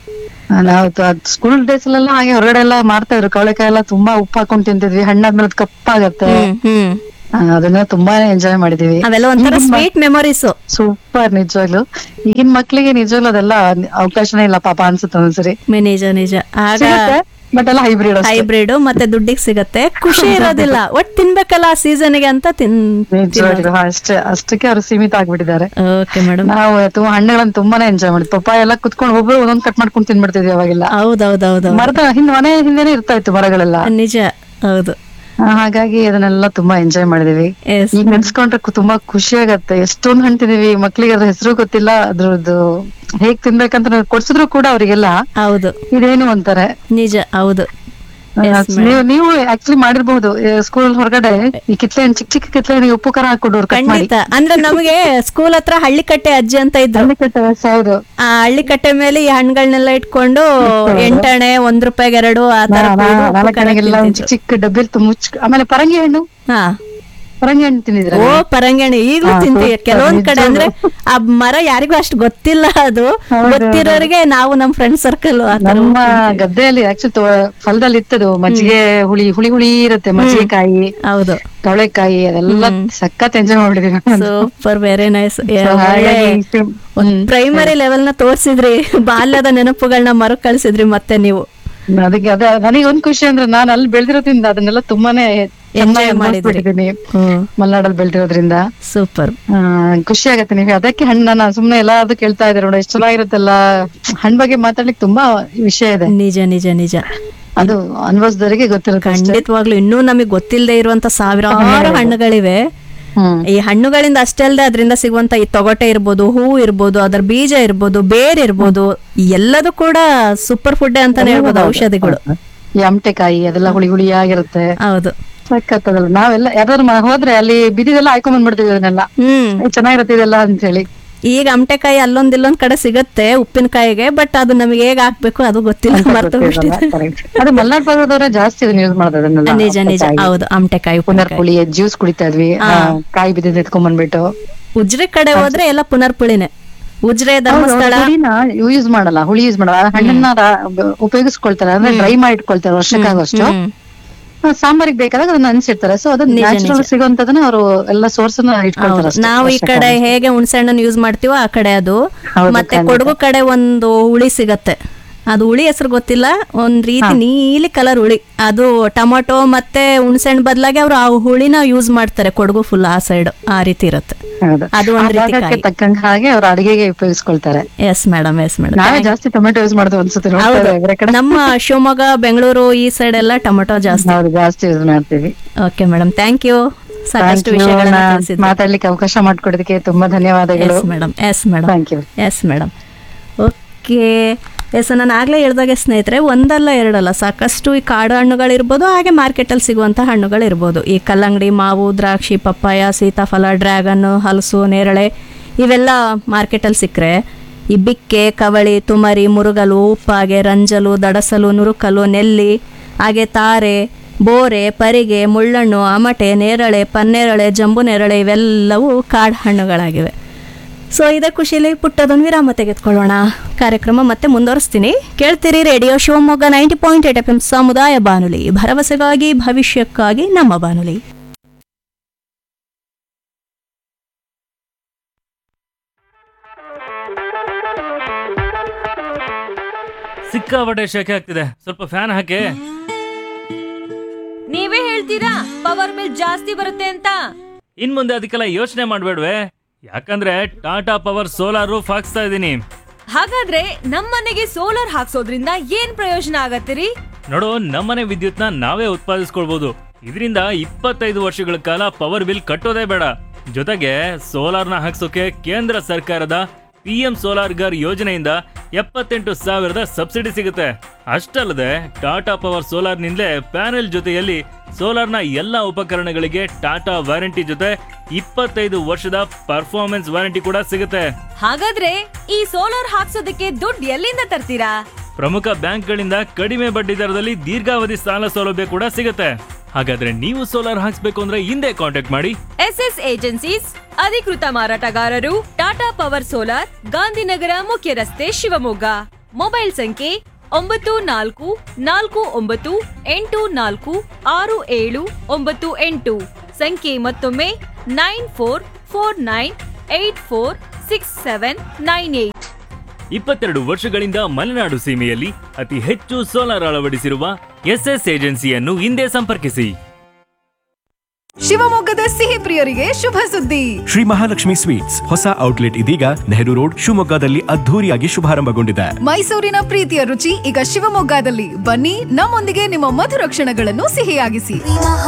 ಆ, ನಾವು ಸ್ಕೂಲ್ ಡೇಸ್ ಅಲ್ಲೆಲ್ಲ ಹಾಗೆ ಹೊರಗಡೆ ಎಲ್ಲ ಮಾಡ್ತಾ ಇದ್ರು ಕವಳೆಕಾಯಿ ಎಲ್ಲ ತುಂಬಾ ಉಪ್ಪು ಹಾಕೊಂಡ್ ತಿಂತಿದ್ವಿ ಹಣ್ಣಾದ್ಮೇಲೆ ಅದ್ ಕಪ್ಪಾಗತ್ತೆ ಹ್ಮ್ ಆ, ಅದನ್ನ ತುಂಬಾನೇ ಎಂಜಾಯ್ ಮಾಡಿದೀವಿ ಅವೆಲ್ಲ ಒಂಥರ ಸ್ವೀಟ್ ಮೆಮೊರೀಸ್ ಸೂಪರ್ ನಿಜವಾಗ್ಲು ಈಗಿನ ಮಕ್ಳಿಗೆ ನಿಜವಾಗ್ಲು ಅದೆಲ್ಲ ಅವಕಾಶನೇ ಇಲ್ಲ ಪಾಪ ಅನ್ಸುತ್ತೆ ಒಂದ್ಸರಿ ನಿಜ ನಿಜ ಆಗ ಬಟ್ ಎಲ್ಲ ಹೈಬ್ರಿಡ್ ಹೈಬ್ರಿಡ್ ಮತ್ತೆ ದುಡ್ಡಿಗೆ ಸಿಗತ್ತೆ ಖುಷಿ ಇರೋದಿಲ್ಲ ಒಟ್ ತಿನ್ಬೇಕಲ್ಲ ಆ ಸೀಸನ್ಗೆ ಅಂತ ತಿನ್ ನಿಜವಾಗ್ಲು ಅಷ್ಟೇ ಅಷ್ಟಕ್ಕೆ ಅವ್ರು ಸೀಮಿತ ಆಗ್ಬಿಟ್ಟಿದ್ದಾರೆ ಓಕೆ ಮೇಡಮ್ ನಾವು ತುಂಬಾ ಹಣ್ಣುಗಳನ್ನ ತುಂಬಾನೇ ಎಂಜಾಯ್ ಮಾಡಿದ್ವಿ ಪಪ್ಪ ಎಲ್ಲ ಕುತ್ಕೊಂಡು ಒಬ್ರು ಒಂದೊಂದ್ ಕಟ್ ಮಾಡ್ಕೊಂಡು ತಿನ್ಬಿಡ್ತಿದ್ವಿ ಅವಾಗೆಲ್ಲ ಹೌದೌದೌದು ಮರದ ಹಿಂದ್ ಮನೆ ಹಿಂದೆನೆ ಇರ್ತಾ ಇತ್ತು ಮರಗಳೆಲ್ಲ ನಿಜ ಹೌದು ಆ, ಹಾಗಾಗಿ ಅದನ್ನೆಲ್ಲ ತುಂಬಾ ಎಂಜಾಯ್ ಮಾಡಿದೀವಿ ಈಗ ನೆನ್ಸ್ಕೊಂಡ್ರೆ ಕು- ತುಂಬಾ ಖುಷಿ ಆಗತ್ತೆ ಎಷ್ಟೊಂದ್ ಹಣ್ಣು ತಿಂದಿವಿ ಮಕ್ಳಿಗೆ ಅದ್ರ ಹೆಸರು ಗೊತ್ತಿಲ್ಲ ಅದ್ರದ್ದು ಹೇಗ್ ತಿನ್ಬೇಕಂತ ನಾವ್ ಕೊಡ್ಸಿದ್ರು ಕೂಡ ಅವರಿಗೆಲ್ಲ ಹೌದು ಇದೇನು ಅಂತಾರೆ ನಿಜ ಹೌದು ಆ, ನೀವು ನೀವು ಆಕ್ಚುಲಿ ಮಾಡಿರ್ಬಹುದು ಸ್ಕೂಲ್ ಹೊರಗಡೆ ಈ ಕಿತ್ಲೆ ಹಣ್ಣು ಚಿಕ್ಕ ಚಿಕ್ಕ ಕಿತ್ಲೆ ಹಣ್ಣಿಗೆ ಉಪ್ಪು ಖಾರ ಹಾಕೊಡೋರು ಕಟ್ ಮಾಡಿ ಖಂಡಿತ ಅಂದ್ರೆ ನಮಗೆ ಸ್ಕೂಲ್ ಹತ್ರ ಹಳ್ಳಿಕಟ್ಟೆ ಅಜ್ಜಿ ಅಂತ ಇದ್ರು ಹೌದು ಆ ಹಳ್ಳಿಕಟ್ಟೆ ಮೇಲೆ ಈ ಹಣ್ಣುಗಳನ್ನೆಲ್ಲ ಇಟ್ಕೊಂಡು ಎಂಟಣೆ ಒಂದ್ ರೂಪಾಯಿಗೆ ಎರಡು ಆ ತರ ಕೊಡು, ಉಪ್ಪು ಖಾರ ನಾಲ್ಕನೆಗೆಲ್ಲ ಒಂದ್ ತಿಂತಿದ್ರು. ಚಿಕ್ಕ ಡಬ್ಬಿ ಮುಚ್ಚ ಆಮೇಲೆ ಪರಂಗಿ ಹಣ್ಣು ಹಾ ಪರಂಗಿ ಹಣ್ಣು ತಿಂದಿದ್ರ ಓ ಪರಂಗಿಣಿ ಈಗ್ಲೂ ಹಾ, ತಿಂತೀವಿ ಸೂಪರ್, ಕೆಲವೊಂದ್ ಕಡೆ ಅಂದ್ರೆ ನಿಜವಾಗ್ಲೂ. ಆ ಮರ ಯಾರಿಗೂ ಅಷ್ಟು ಗೊತ್ತಿಲ್ಲ ಅದು ಹೌದು, ಗೊತ್ತಿರೋರಿಗೆ ನಾವು ನಮ್ ಫ್ರೆಂಡ್ ಸರ್ಕಲ್ ನಮ್ಮ ಗದ್ದೆಯಲ್ಲಿ ಆಕ್ಚುಲಿ ಹೊಲದಲ್ಲಿ ಇತ್ತದು ಮಜ್ಜಿಗೆ ಹುಳಿ ಹುಳಿ ಹುಳಿ ಇರುತ್ತೆ ಮಜ್ಜಿಗೆ ಕಾಯಿ ಹೌದು ಕವಳೆಕಾಯಿ ಅದೆಲ್ಲ ಸಖತ್ ಎಂಜಾಯ್ ಮಾಡಿದೀವಿ ಸೂಪರ್ ವೆರಿ ನೈಸ್ ಹಾಗಾಗಿ ಪ್ರೈಮರಿ ಲೆವೆಲ್ ನ ತೋರ್ಸಿದ್ರಿ ಬಾಲ್ಯದ ನೆನಪುಗಳನ್ನ ಮರು ಕಳ್ಸಿದ್ರಿ ಮತ್ತೆ ನೀವು ಅದಕ್ಕೆ ಅದ ನನಗೆ ಒಂದ್ ಖುಷಿ ಅಂದ್ರೆ ನಾನು ಅಲ್ಲಿ ಬೆಳೆದಿರೋದ್ರಿಂದ ಅದನ್ನೆಲ್ಲ ತುಂಬಾನೇ Enjoy ಮಾಡಿದ್ರಿ. ಮಾಡಿದ್ದೀನಿ ಮಲ್ನಾಡಲ್ಲಿ ಬೆಳೆದಿರೋದ್ರಿಂದ ಸೂಪರ್ ಖುಷಿ ಆಗತ್ತೆ ನೀವು ಅದಕ್ಕೆ ಹಣ್ಣು ನಾನು ಸುಮ್ನೆ ಎಲ್ಲಾದ್ರು ಕೇಳ್ತಾ ಇದ್ದಾರೆ ನೋಡಿ ಎಷ್ಟು ಚೆನ್ನಾಗಿರುತ್ತಲ್ಲ ಹಣ್ಣ್ ಬಗ್ಗೆ ಮಾತಾಡ್ಲಿಕ್ಕೆ ತುಂಬಾ ವಿಷಯ ಇದೆ ನಿಜ ನಿಜ ನಿಜ ಅದು ಅನ್ಭವಿಸಿದವರಿಗೆ ಗೊತ್ತಿರುತ್ತೆ ಅಷ್ಟೇ. ಖಂಡಿತವಾಗ್ಲು ಇನ್ನೂ ನಮಗೆ ಗೊತ್ತಿಲ್ಲದೆ ಇರುವಂತ ಸಾವಿರಾರು ಹಣ್ಣುಗಳಿವೆ ಈ ಹಣ್ಣುಗಳಿಂದ ಅಷ್ಟೇ ಅಲ್ಲದೆ ಅದರಿಂದ ಸಿಗುವಂತ ಈ ತೊಗಟೆ ಇರ್ಬೋದು ಹೂವು ಇರ್ಬೋದು ಅದರ ಬೀಜ ಇರ್ಬೋದು ಬೇರ್ ಇರ್ಬೋದು ಈ ಎಲ್ಲದೂ ಕೂಡ ಸೂಪರ್ ಫುಡ್ ಅಂತಾನೆ ಹೇಳ್ಬೋದು ಔಷಧಿಗಳು ಈ ಅಮಟೆಕಾಯಿ ಅದೆಲ್ಲ ಹುಳಿ ಹುಳಿ ಆಗಿರುತ್ತೆ ಹೌದು ಸಖತ್ತದಲ್ಲ ನಾವೆಲ್ಲ ಯಾವ್ದಾದ್ರು ಮ- ಹೋದ್ರೆ ಅಲ್ಲಿ ಬಿದಿದೆಲ್ಲ ಹಾಕೊಂಡ್ ಬಂದ್ಬಿಡ್ತೀವಿ ಅದನ್ನೆಲ್ಲ ಏ, ಚೆನ್ನಾಗಿರುತ್ತೆ ಇದೆಲ್ಲ ಅಂತ ಹೇಳಿ ಈಗ ಅಮಟೆಕಾಯಿ ಅಲ್ಲೊಂದ್ ಇಲ್ಲೊಂದ್ ಕಡೆ ಸಿಗತ್ತೆ ಉಪ್ಪಿನಕಾಯಿಗೆ ಬಟ್ ಅದು ನಮಗೆ ಹೇಗ್ ಹಾಕ್ಬೇಕು ಅದು ಗೊತ್ತಿಲ್ಲ ಮರ್ತು ಬಿಟ್ಟಿದೆ. ಅದು ಮಲ್ನಾಡ್ ಭಾಗದವ್ರೆ ಜಾಸ್ತಿ ಇದನ್ನ ಯೂಸ್ ಮಾಡೋದು ಅದನ್ನೆಲ್ಲ ನಿಜ ನಿಜ ಅಮಟೆಕಾಯಿ. ಹೌದು ಅಮಟೆಕಾಯಿ ಪುನರ್ ಪುಳಿ ಜ್ಯೂಸ್ ಕುಡಿತಾ ಇದ್ವಿ ಹಾ. ಆ, ಕಾಯಿ ಬಿದ್ದಿದ್ದು ಎತ್ಕೊಂಡ್ ಬಂದ್ಬಿಟ್ಟು ಉಜ್ರೆ ಕಡೆ ಹೋದ್ರೆ ಎಲ್ಲ ಪುನರ್ ಪುಳಿನೇ ಉಜ್ರೆ ಧರ್ಮಸ್ಥಳ ಯೂಸ್ ಮಾಡಲ್ಲ ಹುಳಿ ಯೂಸ್ ಮಾಡಲ್ಲ ಆ ಹಣ್ಣನ್ನ ರಾ- ಬ- ಉಪಯೋಗಿಸ್ಕೊಳ್ತಾರೆ ಅಂದ್ರೆ ಡ್ರೈ ಮಾಡಿ ಇಟ್ಕೊಳ್ತಾರೆ ವರ್ಷಕ್ಕಾಗೋಷ್ಟು ಹ್ಮ್. ಆ, ಸಾಂಬಾರಿಗೆ ಬೇಕಾದಾಗ ಅದನ್ನ ಅನ್ಸಿರ್ತಾರೆ ಸೊ ಅದನ್ನ ನಿಜ, ನ್ಯಾಚುರಲ್ ನಿಜ. ಸಿಗುವಂತದನ್ನ ಅವರು ಎಲ್ಲ ಸೋರ್ಸ್ ಇಟ್ಕೊಳ್ತಾರೆ ಹೌದು. ಅಷ್ಟೇ ನಾವು ಈ ಕಡೆ ವರ್ಷಕ್ಕಾಗೋಷ್ಟು. ಹೇಗೆ ಹುಣಸೆ ಹಣ್ಣನ್ನು ಯೂಸ್ ಮಾಡ್ತೀವೋ ಆ ಕಡೆ ಅದು ಹೌದು, ಮತ್ತೆ ಖಂಡಿತ. ಕೊಡಗು ಕಡೆ ಒಂದು ಹುಳಿ ಸಿಗತ್ತೆ ಅದು ಹುಳಿ ಹೆಸರು ಗೊತ್ತಿಲ್ಲ ಒಂದ್ ರೀತಿ ನೀಲಿ ಕಲರ್ ಹುಳಿ ಅದು ಟೊಮೊಟೊ ಮತ್ತೆ ಹುಣಸೆ ಹಣ್ಣು ಬದಲಾಗಿ ಅವ್ರು ಆ ಹುಳಿನ ಯೂಸ್ ಮಾಡ್ತಾರೆ ಕೊಡಗು ಫುಲ್ ಆ ಸೈಡ್ ಆ ರೀತಿ ಇರುತ್ತೆ ಹೌದು. ಅದು ಆ ಒಂದ್ ರೀತಿ ಭಾಗಕ್ಕೆ ಕಾಯಿ ತಕ್ಕಂಗ ಹಾಗೆ ಅವ್ರ ಅಡಿಗೆಗೆ ಉಪಯೋಗಿಸ್ಕೊಳ್ತಾರೆ ಎಸ್ ಮೇಡಮ್ ಎಸ್ ಮೇಡಮ್ ನಾವೇ ಜಾಸ್ತಿ ಟೊಮೆಟೊ ಯೂಸ್ ಮಾಡ್ತೀವಿ ಅನ್ಸುತ್ತೆ ನೋಡ್ತಾ ಹೌದು ಇದ್ರೆ ಬೇರೆ ಕಡೆ ನಮ್ಮ ಶಿವಮೊಗ್ಗ ಬೆಂಗಳೂರು ಈ ಸೈಡ್ ಎಲ್ಲ ಟೊಮೊಟೊ ಜಾಸ್ತಿ ಹೌದು ಜಾಸ್ತಿ ಯೂಸ್ ಮಾಡ್ತೀವಿ ಓಕೆ ಮೇಡಮ್ ಥ್ಯಾಂಕ್ ಯು ಸಾಕಷ್ಟು Thank you. ವಿಷಯಗಳನ್ನ ನಾ- ತಿಳಿಸಿದ್ರಿ ಮಾತಾಡ್ಲಿಕ್ಕೆ ಅವಕಾಶ ಮಾಡ್ಕೊಡೋದಕ್ಕೆ ತುಂಬಾ ಧನ್ಯವಾದಗಳು yes madam yes madam thank you yes madam okay yes ನಾನು ಆಗಲೇ ಹೇಳ್ದಾಗೆ ಸ್ನೇಹಿತರೆ ಒಂದಲ್ಲ ಎರಡಲ್ಲ ಸಾಕಷ್ಟು ಈ ಕಾಡು ಹಣ್ಣುಗಳಿರ್ಬೋದು ಹಾಗೆ ಮಾರ್ಕೆಟಲ್ಲಿ ಸಿಗುವಂಥ ಹಣ್ಣುಗಳಿರ್ಬೋದು ಈ ಕಲ್ಲಂಗಡಿ ಮಾವು ದ್ರಾಕ್ಷಿ ಪಪ್ಪಾಯ ಸೀತಾಫಲ ಡ್ರ್ಯಾಗನ್ನು ಹಲಸು ನೇರಳೆ ಇವೆಲ್ಲ ಮಾರ್ಕೆಟಲ್ಲಿ ಸಿಕ್ಕರೆ ಈ ಬಿಕ್ಕೆ ಕವಳಿ ತುಮರಿ ಮುರುಗಲು ಉಪ್ಪಾಗೆ ರಂಜಲು ದಡಸಲು ನುರುಕಲು ನೆಲ್ಲಿ ಹಾಗೆ ತಾರೆ ಬೋರೆ ಪರಿಗೆ ಮುಳ್ಳಣ್ಣು ಅಮಟೆ ನೇರಳೆ ಪನ್ನೇರಳೆ ಜಂಬು ನೇರಳೆ ಇವೆಲ್ಲವೂ ಕಾಡು ಹಣ್ಣುಗಳಾಗಿವೆ ಸೊ ಇದೇ ಖುಷಿಲಿ ಪುಟ್ಟದೊಂದು ವಿರಾಮ ತೆಗೆದುಕೊಳ್ಳೋಣ ಕಾರ್ಯಕ್ರಮ ಮತ್ತೆ ಮುಂದುವರಿಸ್ತೀನಿ ಕೇಳ್ತೀರಿ radio Shivamogga ninety point eight F M ಸಮುದಾಯ ಬಾನುಲಿ ಭರವಸೆಗಾಗಿ ಭವಿಷ್ಯಕ್ಕಾಗಿ ನಮ್ಮ ಬಾನುಲಿ ಸಿಕ್ಕಾಪಟ್ಟೆ ಶೆಕೆ ಆಗ್ತಿದೆ ಸ್ವಲ್ಪ ಫ್ಯಾನ್ ಹಾಕಿ ನೀವೇ ಹೇಳ್ತೀರಾ ಪವರ್ ಬಿಲ್ ಜಾಸ್ತಿ ಬರುತ್ತೆ ಅಂತ ಇನ್ ಮುಂದೆ ಅದಕ್ಕೆಲ್ಲ ಯೋಚನೆ ಮಾಡ್ಬೇಡ್ವೆ ಯಾಕಂದ್ರೆ ಟಾಟಾ ಪವರ್ ಸೋಲಾರ್ ರೂಫ್ ಹಾಕ್ಸ್ತಾ ಇದ್ದೀನಿ ಹಾಗಾದ್ರೆ ನಮ್ಮನೆಗೆ ಸೋಲಾರ್ ಹಾಕ್ಸೋದ್ರಿಂದ ಏನ್ ಪ್ರಯೋಜನ ಆಗತ್ತಿರಿ ನೋಡು ನಮ್ಮನೆ ವಿದ್ಯುತ್ನ ನಾವೇ ಉತ್ಪಾದಿಸ್ಕೊಳ್ಬಹುದು ಇದರಿಂದ ಇಪ್ಪತ್ತೈದು ವರ್ಷಗಳ ಕಾಲ ಪವರ್ ಬಿಲ್ ಕಟ್ಟೋದೇ ಬೇಡ ಜೊತೆಗೆ ಸೋಲಾರ್ನ ಹಾಕ್ಸೋಕೆ ಕೇಂದ್ರ ಸರ್ಕಾರದ ಪಿ ಎಂ ಸೋಲಾರ್ ಗರ್ ಯೋಜನೆಯಿಂದ ಎಪ್ಪತ್ತೆಂಟು ಸಾವಿರದ ಸಬ್ಸಿಡಿ ಸಿಗುತ್ತೆ ಅಷ್ಟಲ್ಲದೆ ಟಾಟಾ ಪವರ್ ಸೋಲಾರ್ನಿಂದಲೇ ಪ್ಯಾನೆಲ್ ಜೊತೆಯಲ್ಲಿ ಸೋಲಾರ್ನ ಎಲ್ಲ ಉಪಕರಣಗಳಿಗೆ ಟಾಟಾ ವಾರಂಟಿ ಜೊತೆ ಇಪ್ಪತ್ತೈದು ವರ್ಷದ ಪರ್ಫಾರ್ಮೆನ್ಸ್ ವಾರಂಟಿ ಕೂಡ ಸಿಗುತ್ತೆ ಹಾಗಾದ್ರೆ ಈ ಸೋಲಾರ್ ಹಾಕ್ಸೋದಕ್ಕೆ ದುಡ್ಡು ಎಲ್ಲಿಂದ ತರ್ತೀರಾ ಪ್ರಮುಖ ಬ್ಯಾಂಕ್ಗಳಿಂದ ಕಡಿಮೆ ಬಡ್ಡಿ ದರದಲ್ಲಿ ದೀರ್ಘಾವಧಿ ಸಾಲ ಸೌಲಭ್ಯ ಕೂಡ ಸಿಗುತ್ತೆ ಹಾಗಾದ್ರೆ ನೀವು ಸೋಲಾರ್ ಹಾಕ್ಸ್ಬೇಕು ಅಂದ್ರೆ ಹಿಂದೆ ಕಾಂಟ್ಯಾಕ್ಟ್ ಮಾಡಿ ಎಸ್ ಎಸ್ ಏಜೆನ್ಸೀಸ್ ಅಧಿಕೃತ ಮಾರಾಟಗಾರರು ಟಾಟಾ ಪವರ್ ಸೋಲಾರ್ ಗಾಂಧಿನಗರ ಮುಖ್ಯ ರಸ್ತೆ ಶಿವಮೊಗ್ಗ ಮೊಬೈಲ್ ಸಂಖ್ಯೆ ಒಂಬತ್ತು ನಾಲ್ಕು ನಾಲ್ಕು ಒಂಬತ್ತು ಎಂಟು ನಾಲ್ಕು ಆರು ಏಳು ಒಂಬತ್ತು ಎಂಟು ಸಂಖ್ಯೆ ಮತ್ತೊಮ್ಮೆ nine four four nine eight four six seven nine eight ಇಪ್ಪತ್ತೆರಡು ವರ್ಷಗಳಿಂದ ಮಲೆನಾಡು ಸೀಮೆಯಲ್ಲಿ ಅತಿ ಹೆಚ್ಚು ಸೋಲಾರ್ ಅಳವಡಿಸಿರುವ ಎಸ್ಎಸ್ ಏಜೆನ್ಸಿಯನ್ನು ಹಿಂದೆ ಸಂಪರ್ಕಿಸಿ ಶಿವಮೊಗ್ಗದ ಸಿಹಿ ಪ್ರಿಯರಿಗೆ ಶುಭ ಸುದ್ದಿ ಶ್ರೀ ಮಹಾಲಕ್ಷ್ಮಿ ಸ್ವೀಟ್ಸ್ ಹೊಸ ಔಟ್ಲೆಟ್ ಇದೀಗ ನೆಹರು ರೋಡ್ ಶಿವಮೊಗ್ಗದಲ್ಲಿ ಅದ್ಧೂರಿಯಾಗಿ ಶುಭಾರಂಭಗೊಂಡಿದೆ ಮೈಸೂರಿನ ಪ್ರೀತಿಯ ರುಚಿ ಈಗ ಶಿವಮೊಗ್ಗದಲ್ಲಿ ಬನ್ನಿ ನಮ್ಮೊಂದಿಗೆ ನಿಮ್ಮ ಮಧುರ ಕ್ಷಣಗಳನ್ನು ಸಿಹಿಯಾಗಿಸಿ